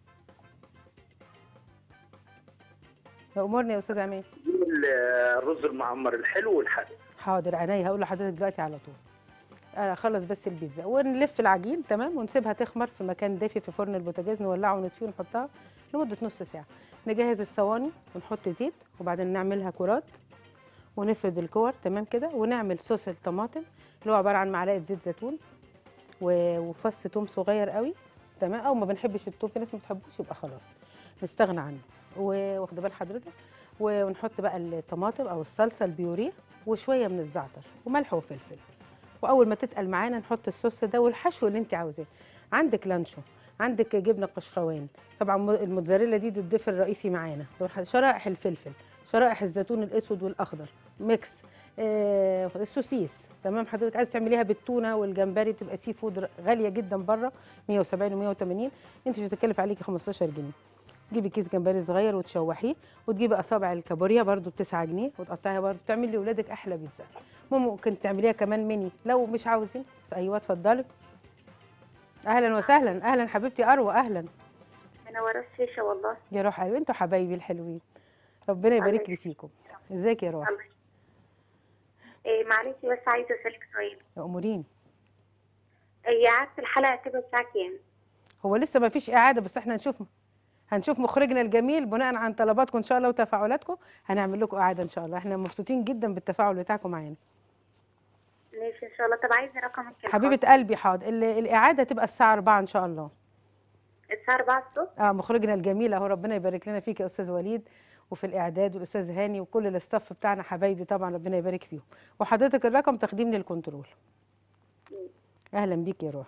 امرني يا استاذ عماد ال- الرز المعمر الحلو والحادق حاضر عينيا هقول لحضرتك دلوقتي على طول انا اخلص بس البيتزا ونلف العجين تمام ونسيبها تخمر في مكان دافي في فرن البوتاجاز نولعه ونطفيه ونحطها لمده نص ساعه نجهز الصواني ونحط زيت وبعدين نعملها كرات ونفرد الكور تمام كده ونعمل صوص الطماطم اللي هو عباره عن معلقه زيت زيتون و- وفص توم صغير قوي تمام او ما بنحبش التوم في ناس ما بتحبوش يبقى خلاص نستغنى عنه و- واخده بال حضرتك و- ونحط بقى الطماطم او الصلصه البيوريه وشويه من الزعتر وملح وفلفل واول ما تتقل معانا نحط الصوص ده والحشو اللي انت عاوزاه عندك لانشو عندك جبنه قشخوان طبعا م- الموتزاريلا دي ده الضيف الرئيسي معانا شرائح الفلفل شرائح الزيتون الاسود والاخضر ميكس آه السوسيس تمام حضرتك عايز تعمليها بالتونه والجمبري بتبقى سي فود ر- غاليه جدا بره 170 و180 انت مش هتكلف عليكي 15 جنيه تجيبي كيس جمبري صغير وتشوحيه وتجيبي اصابع الكابوريا برضو ب 9 جنيه وتقطعيها برضو تعملي لاولادك احلى بيتزا ممكن تعمليها كمان ميني لو مش عاوزين ايوه اتفضلي اهلا وسهلا اهلا حبيبتي اروى اهلا منورة الشاشة والله يا روح قلبي انتوا حبايبي الحلوين ربنا يبارك لي فيكم ازيك يا روح الله إيه معلش بس عايزة أسألك سؤال اموريني هي إعادة الحلقة هتبقى الساعة كام؟ هو لسه ما فيش اعاده بس احنا هنشوف هنشوف مخرجنا الجميل بناء عن طلباتكم ان شاء الله وتفاعلاتكم هنعمل لكم اعاده ان شاء الله احنا مبسوطين جدا بالتفاعل بتاعكم معانا ماشي إن شاء الله طب عايزة رقم التليفون حبيبه قلبي حاضر ال- الاعاده تبقى الساعه 4 ان شاء الله الساعة 4 الصبح اه مخرجنا الجميل اهو ربنا يبارك لنا فيك يا استاذ وليد وفي الاعداد والاستاذ هاني وكل الاستاف بتاعنا حبايبي طبعا ربنا يبارك فيهم وحضرتك الرقم تقديم للكنترول اهلا بيك يا روح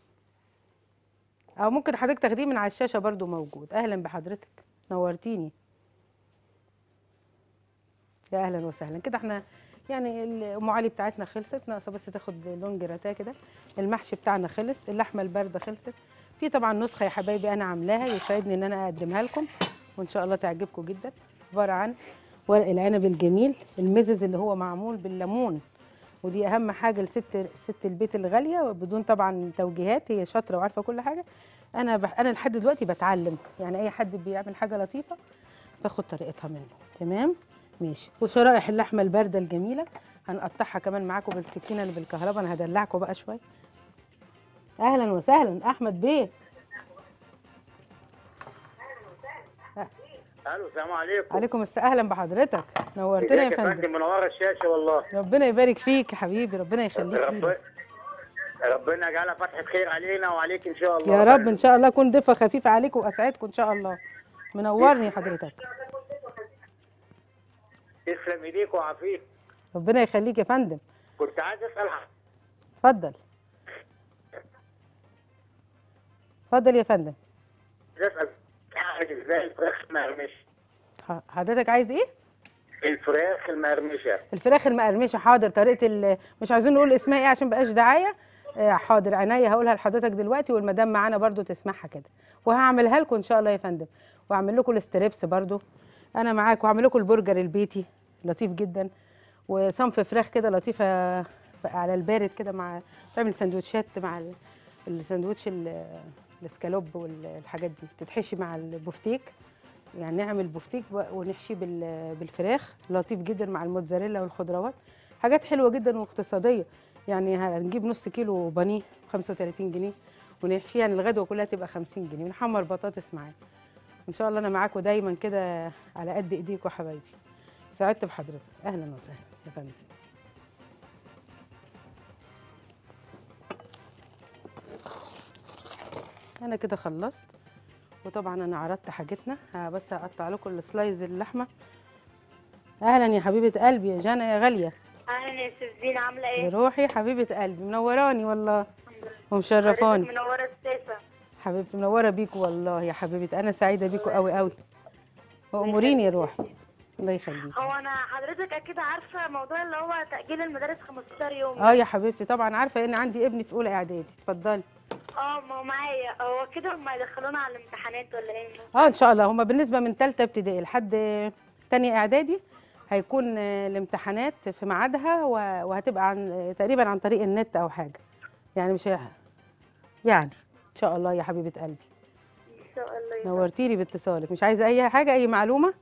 او ممكن حضرتك تاخديه من على الشاشه برضو موجود اهلا بحضرتك نورتيني يا اهلا وسهلا كده احنا يعني ال- ام علي بتاعتنا خلصت ناقصه بس تاخد لون جراتاه كده المحشي بتاعنا خلص اللحمه البارده خلصت في طبعا نسخه يا حبايبي انا عاملاها يسعدني ان انا اقدمها لكم وان شاء الله تعجبكم جدا عباره عن ورق العنب الجميل المزز اللي هو معمول بالليمون ودي اهم حاجه لست ست البيت الغاليه بدون طبعا توجيهات هي شاطره وعارفه كل حاجه انا بح انا لحد دلوقتي بتعلم يعني اي حد بيعمل حاجه لطيفه باخد طريقتها منه تمام ماشي وشرائح اللحمه البارده الجميله هنقطعها كمان معاكم بالسكينه اللي بالكهرباء انا هدلعكم بقى شويه اهلا وسهلا احمد بيه الو السلام عليكم عليكم السلام اهلا بحضرتك نورتنا يا ازيك فندم منوره الشاشه والله ربنا يبارك فيك يا حبيبي ربنا يخليك رب لينا ربنا يجعلها فتحة خير علينا وعليك ان شاء الله يا رب ان شاء الله اكون ضيفه خفيفه عليكم واسعدكم ان شاء الله منورني حضرتك تسلم ايديك وعافيك ربنا يخليك يا فندم كنت عايز اسال ح- اتفضل اتفضل يا فندم عايز اسال اعمل ازاي الفراخ المقرمشه ح- حضرتك عايز ايه الفراخ المقرمشه الفراخ المقرمشه حاضر طريقه ال- مش عايزين نقول اسمها ايه عشان بقاش دعايه آه، حاضر عينيا هقولها لحضرتك دلوقتي والمدام معانا برضو تسمعها كده وهعملها لكم ان شاء الله يا فندم واعمل لكم الاستريبس برضو انا معاكم وهعمل لكم البرجر البيتي لطيف جدا وصنف فراخ كده لطيفه على البارد كده مع تعمل سندوتشات مع ال- الساندوتش ال- الاسكالوب والحاجات دي تتحشي مع البفتيك يعني نعمل بفتيك بقى ونحشيه بال- بالفراخ لطيف جدا مع الموتزاريلا والخضروات حاجات حلوه جدا واقتصاديه يعني هنجيب نص كيلو بانيه ب 35 جنيه ونحشيه يعني الغدوه كلها تبقى 50 جنيه ونحمر بطاطس معاه ان شاء الله انا معاكم دايما كده على قد ايديكم يا حبايبي سعدت بحضرتك اهلا وسهلا يا فندم انا كده خلصت وطبعا انا عرضت حاجتنا ها بس هقطع لكم السلايز اللحمه اهلا يا حبيبه قلبي يا جانا يا غاليه أهلا يا سوزين عاملة إيه؟ روحي حبيبه قلبي منوراني والله ومشرفاني منورة الشاشة حبيبتي منوره بيكوا والله يا حبيبتي انا سعيده بيكوا قوي قوي واموريني يا روحي الله يخليك هو أنا حضرتك أكيد عارفة موضوع اللي هو تأجيل المدارس 15 يوم اه يا حبيبتي طبعا عارفه ان عندي ابني في اولى اعدادي اتفضلي اه ما هو معايا هو كده هما يدخلونا على الامتحانات ولا ايه اه ان شاء الله هما بالنسبه من ثالثه ابتدائي لحد تانية اعدادي هيكون آه، الامتحانات في ميعادها و- وهتبقى عن تقريبا عن طريق النت او حاجه يعني مش هي- يعني ان شاء الله يا حبيبه قلبي ان شاء الله يا نورتيني باتصالك مش عايزه اي حاجه اي معلومه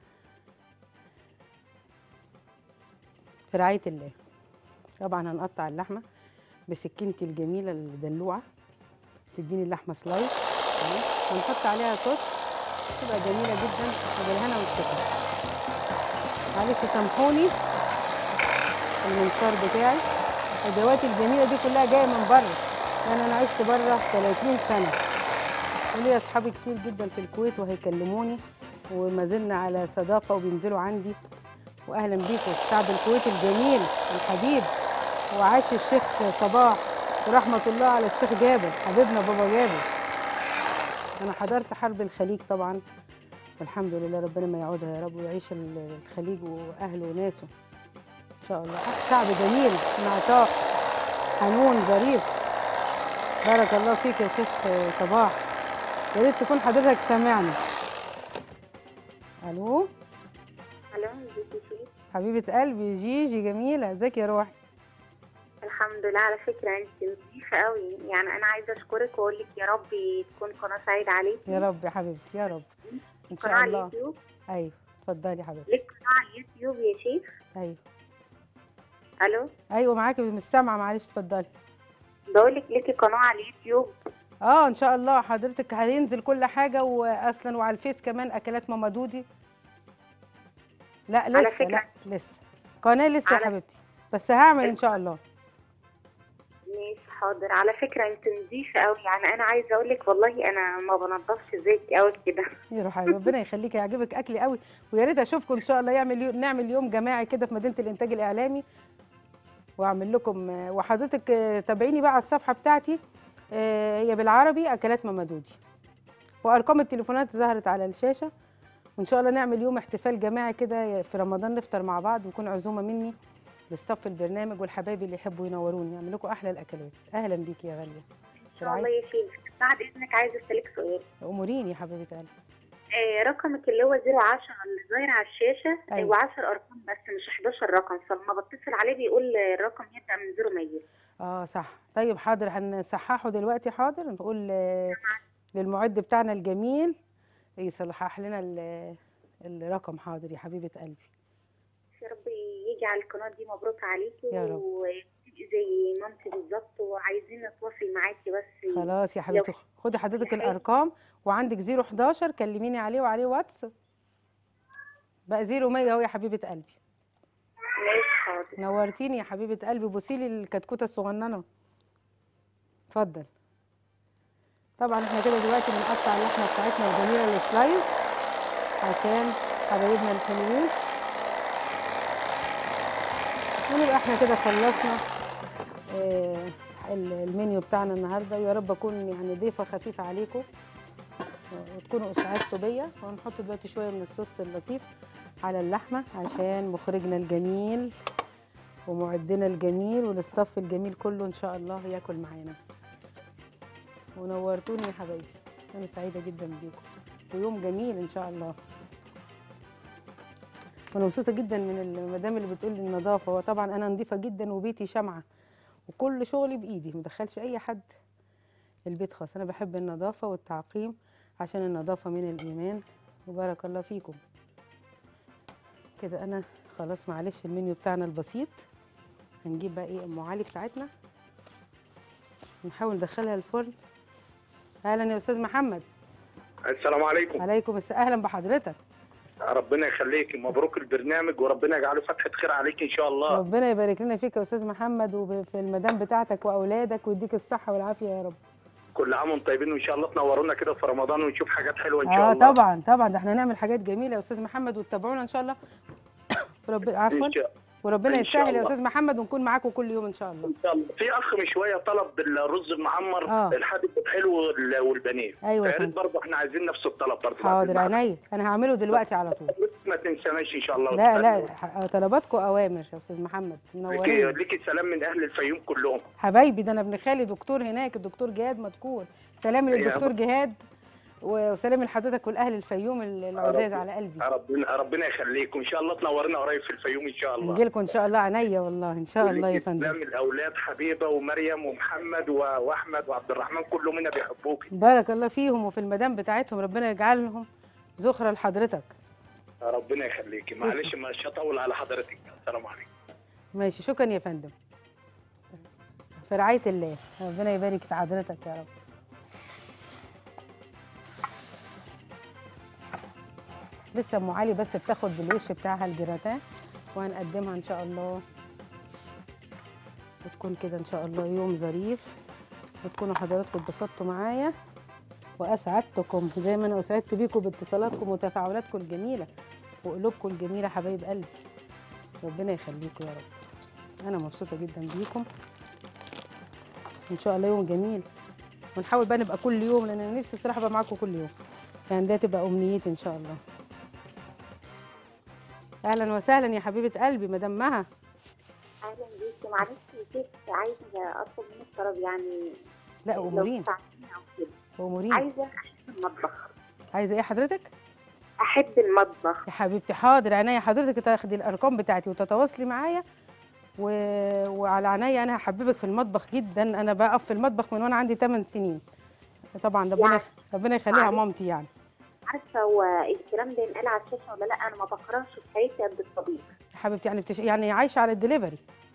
في رعايه الله طبعا هنقطع اللحمه بسكينتي الجميله الدلوعه تديني اللحمه سلايس تمام؟ ونحط عليها صوص تبقى جميله جدا وبالهنا والشفا معلش سامحوني المنشار بتاعي الادوات الجميله دي كلها جايه من بره لان انا عشت بره 30 سنه وليا اصحابي كتير جدا في الكويت وهيكلموني وما زلنا على صداقه وبينزلوا عندي واهلا بيكم الشعب الكويتي الجميل الحبيب وعاش الشيخ صباح ورحمه الله على الشيخ جابر حبيبنا بابا جابر انا حضرت حرب الخليج طبعا والحمد لله ربنا ما يعودها يا رب ويعيش ال- الخليج واهله وناسه ان شاء الله شعب جميل نعطاء حنون ظريف بارك الله فيك يا شيخ صباح يا ريت تكون حضرتك سامعني الو الو ازيك يا شيخ حبيبه قلبي جيجي جميله ازيك يا روحي الحمد لله على فكره انت لطيفه قوي يعني انا عايزه اشكرك واقول لك يا رب تكون قناه سعيده عليكي يا رب يا حبيبتي يا رب ان قناه شاء على الله اليوتيوب ايوه اتفضلي يا حبيبتي ليك قناه على اليوتيوب يا شيخ ايوه الو ايوه معاكي مش سامعه معلش اتفضلي بقول لك ليكي قناه على اليوتيوب اه ان شاء الله حضرتك هينزل كل حاجه واصلا وعلى الفيس كمان اكلات ماما دودي لا لسه فكرة- لا لسه قناه لسه يا على- حبيبتي بس هعمل ان شاء الله ماشي حاضر على فكره انت نظيفه قوي يعني انا عايزه اقول لك والله انا ما بنضفش زيك قوي كده يا روح قلبي، ربنا يخليكي يعجبك اكلي قوي ويا ريت اشوفكم ان شاء الله يعمل يو... نعمل يوم جماعي كده في مدينه الانتاج الاعلامي واعمل لكم آه، وحضرتك آه، تابعيني بقى على الصفحه بتاعتي آه، هي بالعربي اكلات ماما دودي وارقام التليفونات ظهرت على الشاشه وان شاء الله نعمل يوم احتفال جماعي كده في رمضان نفطر مع بعض ويكون عزومه مني لصف البرنامج والحبايب اللي يحبوا ينوروني يعمل لكم احلى الاكلات اهلا بيكي يا غاليه ان شاء الله يا شيخ بعد اذنك عايزه اسالك سؤال اموريني يا حبيبه قلبي آه رقمك اللي هو 010 اللي ظاهر على الشاشه أيوة. و10 ارقام بس مش 11 رقم فلما بتصل عليه بيقول الرقم يبدا من 0 100 اه صح طيب حاضر هنصححه دلوقتي حاضر نقول آه، للمعد بتاعنا الجميل يصلح لنا ال- الرقم حاضر يا حبيبه قلبي يا رب يجي على القناه دي مبروك عليكي يا رب. وتبقي زي مامتي بالظبط وعايزين نتواصل معاكي بس خلاص يا حبيبتي خدي حضرتك الارقام وعندك 011 كلميني عليه وعليه واتس بقى 0100 اهو يا حبيبه قلبي ماشي حاضر نورتيني يا حبيبه قلبي بوسيلي الكتكوته الصغننه اتفضل طبعا احنا كده دلوقتي بنقطع اللحمه بتاعتنا الجميله السلايس عشان حبايبنا الحلوين ونبقى احنا كده خلصنا آه، ال- المنيو بتاعنا النهارده ويا رب اكون يعني ضيفه خفيفه عليكم آه، وتكونوا اسعدتوا بيا وهنحط دلوقتي شويه من الصوص اللطيف على اللحمه عشان مخرجنا الجميل ومعدنا الجميل والاستاف الجميل كله ان شاء الله ياكل معانا ونورتوني يا حبايبي انا سعيده جدا بيكم ويوم جميل ان شاء الله وانا مبسوطه جدا من المدام اللي بتقول لي النظافه وطبعا انا نظيفه جدا وبيتي شمعه وكل شغلي بايدي مدخلش اي حد البيت خاص انا بحب النظافه والتعقيم عشان النظافه من الايمان وبارك الله فيكم كده انا خلاص معلش المنيو بتاعنا البسيط هنجيب بقى ايه ام علي بتاعتنا نحاول ندخلها الفرن اهلا يا استاذ محمد السلام عليكم عليكم السلام اهلا بحضرتك ربنا يخليك مبروك البرنامج وربنا يجعله فتحة خير عليك ان شاء الله ربنا يبارك لنا فيك يا استاذ محمد وفي المدام بتاعتك واولادك ويديك الصحه والعافيه يا رب كل عام وانتم طيبين وان شاء الله تنورونا كده في رمضان ونشوف حاجات حلوه ان شاء اه الله طبعا طبعا ده احنا نعمل حاجات جميله يا استاذ محمد وتتابعونا ان شاء الله رب عفوا ان شاء وربنا إن شاء يسهل يا الله. استاذ محمد ونكون معاكم كل يوم ان شاء الله ان شاء الله في اخ من شويه طلب الرز المعمر آه. الحادق الحلو وال- والبانيه أيوة يا يا ريت فندم. برضه احنا عايزين نفس الطلب برضه حاضر بعد عينيا انا هعمله دلوقتي على طول المحل. ما تنساناش ان شاء الله لا لا ح- طلباتكم اوامر يا استاذ محمد ليكي منورين ليكي سلام من اهل الفيوم كلهم حبايبي ده انا ابن خالي دكتور هناك الدكتور جهاد مدكور سلام يا للدكتور رب. جهاد وسلام لحضرتك والاهل الفيوم ال- العزاز رب. على قلبي ربنا ربنا يخليكم ان شاء الله تنورنا قريب في الفيوم ان شاء الله نجي لكم ان شاء الله عينيا والله ان شاء الله يا وليكي فندم سلام الاولاد حبيبه ومريم ومحمد و- واحمد وعبد الرحمن كلهم منا بيحبوك بارك الله فيهم وفي المدام بتاعتهم ربنا يجعلهم ذخرة لحضرتك ربنا يخليكي معلش مش هطول على حضرتك السلام عليكم ماشي شكرا يا فندم في رعاية الله ربنا يبارك في حضرتك يا رب لسه ام علي بس بتاخد بالوش بتاعها الجراتان وهنقدمها ان شاء الله وتكون كده ان شاء الله يوم ظريف وتكونوا حضراتكم اتبسطتوا معايا واسعدتكم زي ما انا اسعدت بيكم باتصالاتكم وتفاعلاتكم الجميله وقلوبكم الجميله حبايب قلبي ربنا يخليكم يا رب انا مبسوطه جدا بيكم ان شاء الله يوم جميل ونحاول بقى نبقى كل يوم لان انا نفسي بصراحه ابقى معاكم كل يوم يعني ده تبقى امنيتي ان شاء الله اهلا وسهلا يا حبيبه قلبي مدام مها اهلا بيكي معلش يا ست عايزه اطلب منك طلب يعني لا لو امورين تساعديني او كده امورين عايزه احب المطبخ عايزه ايه حضرتك احب المطبخ يا حبيبتي حاضر عينيا حضرتك تاخدي الارقام بتاعتي وتتواصلي معايا و... وعلى عينيا انا هحببك في المطبخ جدا انا بقف في المطبخ من وانا عندي 8 سنين طبعا ربنا يعني ربنا يخليها معلش. مامتي يعني عارفه هو الكلام ده ينقال على الشاشه ولا لا انا ما بقراش في حياتي قد الطبيخ يا حبيبتي يعني بتش... يعني عايشه على الدليفري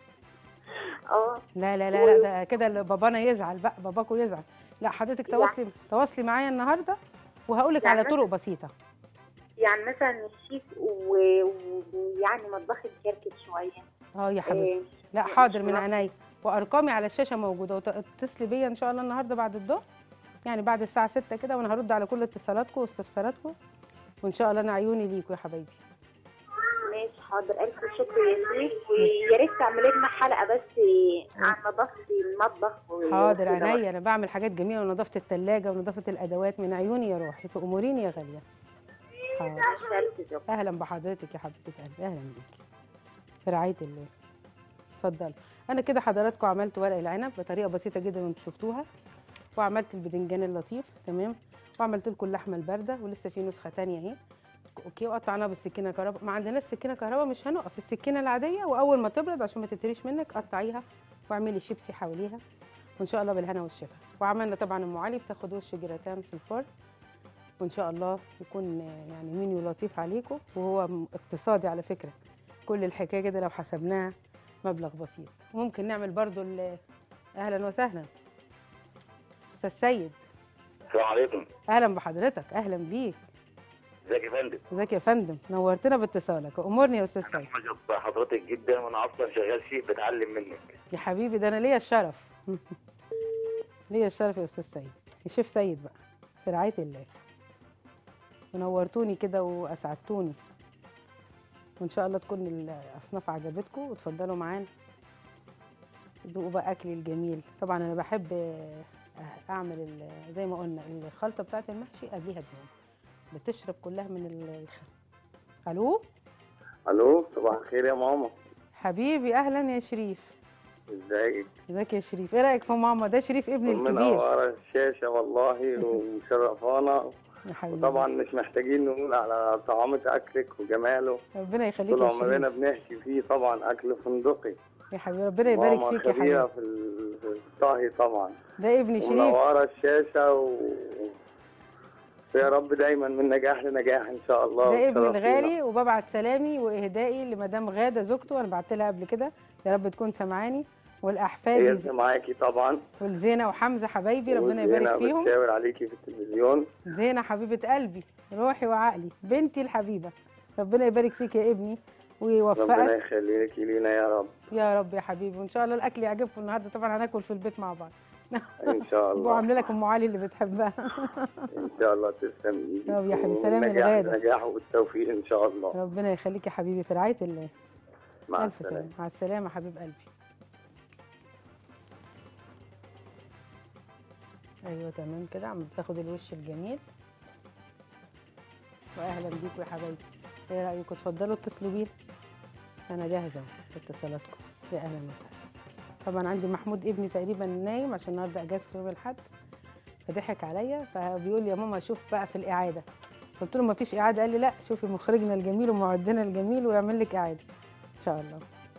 اه لا لا لا لا ده كده اللي بابانا يزعل بقى باباكو يزعل لا حضرتك تواصلي تواصلي معايا النهارده وهقول لك يعني على طرق بسيطه يعني مثلا الشيف و- ويعني مطبخي مكركب شويه اه يا حبيبتي إيه، لا مش حاضر من مناسب. عينيا وارقامي على الشاشه موجوده واتصلي بيا ان شاء الله النهارده بعد الظهر يعني بعد الساعه 6 كده وانا هرد على كل اتصالاتكم واستفساراتكم وان شاء الله انا عيوني ليكوا يا حبايبي ماشي حاضر الف شكر يا شيف ويا ريت تعملي لنا حلقه بس عن نظافه المطبخ و- حاضر وكده. عينيا انا بعمل حاجات جميله ونظافه الثلاجه ونظافه الادوات من عيوني يا روحي تأمريني يا غاليه حاضر ماشي الف شكر اهلا بحضرتك يا حبيبه قلبي اهلا بيكي في رعايه الله اتفضلوا انا كده حضراتكم عملت ورق العنب بطريقه بسيطه جدا وانتم شفتوها وعملت البدنجان اللطيف تمام وعملت لكم اللحمه البارده ولسه في نسخه تانية اهي اوكي وقطعناها بالسكينه كهرباء ما عندناش سكينه كهرباء مش هنقف السكينه العاديه واول ما تبرد عشان ما تتريش منك قطعيها واعملي شيبسي حواليها وان شاء الله بالهنا والشفا وعملنا طبعا ام علي بتاخد وش جراتان في الفرن وان شاء الله يكون آه، يعني منيو لطيف عليكم وهو م- اقتصادي على فكره كل الحكايه كده لو حسبناها مبلغ بسيط وممكن نعمل برضو ال- اهلا وسهلا استاذ سيد السلام عليكم اهلا بحضرتك اهلا بيك ازيك يا فندم ازيك يا فندم نورتنا باتصالك امرني يا استاذ سيد معجب بحضرتك جدا وانا اصلا شغال شيء بتعلم منك يا حبيبي ده انا ليا الشرف ليا الشرف يا استاذ سيد الشيف سيد بقى في رعايه الله ونورتوني كده واسعدتوني وان شاء الله تكون الاصناف عجبتكم وتفضلوا معانا تدوقوا بقى اكلي الجميل طبعا انا بحب آه، اعمل ال- زي ما قلنا الخلطه بتاعه المحشي قبليها بيوم بتشرب كلها من الخ... الو الو صباح الخير يا ماما حبيبي اهلا يا شريف ازيك ازيك يا شريف ايه رايك في ماما ده شريف ابني الكبير منورة الشاشة والله ومشرفانا يا حبيبي وطبعا مش محتاجين نقول على طعامة أكلك وجماله ربنا يخليك طول يا عمرنا شريف بنحكي فيه طبعا أكل فندقي يا حبيبي ربنا يبارك ماما فيك يا خبيرة حبيبي في ال- في الطهي طبعا ده ابني شريف ومنورة الشاشة و يا رب دايما من نجاح لنجاح إن شاء الله ده ابني وتشرفينا. الغالي وببعت سلامي واهدائي لمدام غاده زوجته انا بعت لها قبل كده يا رب تكون سامعاني هي والاحفاد معاكي طبعا والزينه وحمزه حبايبي ربنا وزينة يبارك فيهم بتشاور عليكي في التلفزيون زينه حبيبه قلبي روحي وعقلي بنتي الحبيبه ربنا يبارك فيك يا ابني ربنا ويوفقك يخليكي لينا يا رب يا رب يا حبيبي وان شاء الله الاكل يعجبكم النهارده طبعا هناكل في البيت مع بعض إن شاء الله وعامله لك ام علي اللي بتحبها ان شاء الله تسلم ايدك طب يا حبيبي، سلام ونجاح الغالي. نجاح والتوفيق ان شاء الله ربنا يخليك يا حبيبي في رعايه الله مع الف السلامه سلامه مع السلامه حبيب قلبي ايوه تمام كده عم بتاخد الوش الجميل واهلا بيكم يا حبايبي ايه رايكم اتفضلوا اتصلوا بينا انا جاهزه لاتصالاتكم يا اهلا وسهلا طبعا عندي محمود ابني تقريبا نايم عشان النهارده اجازته يوم الاحد فضحك عليا فبيقول لي يا ماما شوف بقى في الاعاده قلت له ما فيش اعاده قال لي لا شوفي مخرجنا الجميل ومعدنا الجميل ويعمل لك اعاده ان شاء الله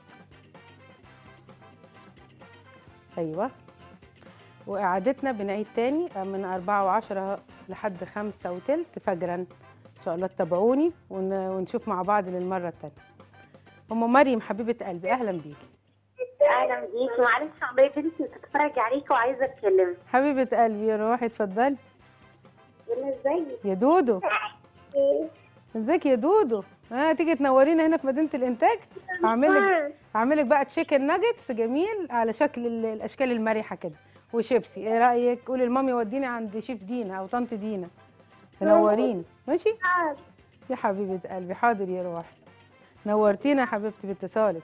ايوه واعادتنا بنعيد تاني من أربعة وعشرة لحد خمسة وتلت فجرا ان شاء الله تتابعوني ون- ونشوف مع بعض للمره التانيه ام مريم حبيبه قلبي اهلا بيكي اهلا بيكي معلش والله بنتي بتتفرج عليكي وعايزه اتكلم حبيبه قلبي يا روحي اتفضلي يلا ازيك يا دودو ازيك يا دودو ها تيجي تنورينا هنا في مدينه الانتاج هعمل لك هعمل لك بقى تشيكن ناجتس جميل على شكل ال- الاشكال المرحه كده وشيبسي ايه رايك قولي لمامي وديني عند شيف دينا او طنط دينا تنوريني ماشي يا حبيبه قلبي حاضر يا روحي نورتينا يا حبيبتي باتصالك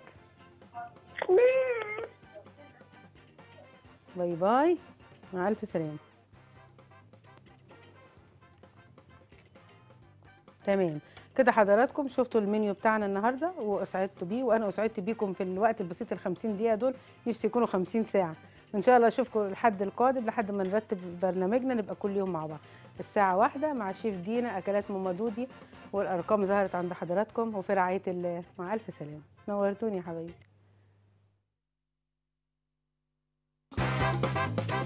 باي باي مع الف سلامه تمام كده حضراتكم شفتوا المنيو بتاعنا النهارده واسعدت بيه وانا اسعدت بيكم في الوقت البسيط ال 50 دقيقه دول نفسي يكونوا 50 ساعه ان شاء الله اشوفكم الحد القادم لحد ما نرتب برنامجنا نبقى كل يوم مع بعض الساعه واحدة مع شيف دينا اكلات ماما دودي والارقام ظهرت عند حضراتكم وفي رعايه الله مع الف سلامه نورتوني يا حبايبي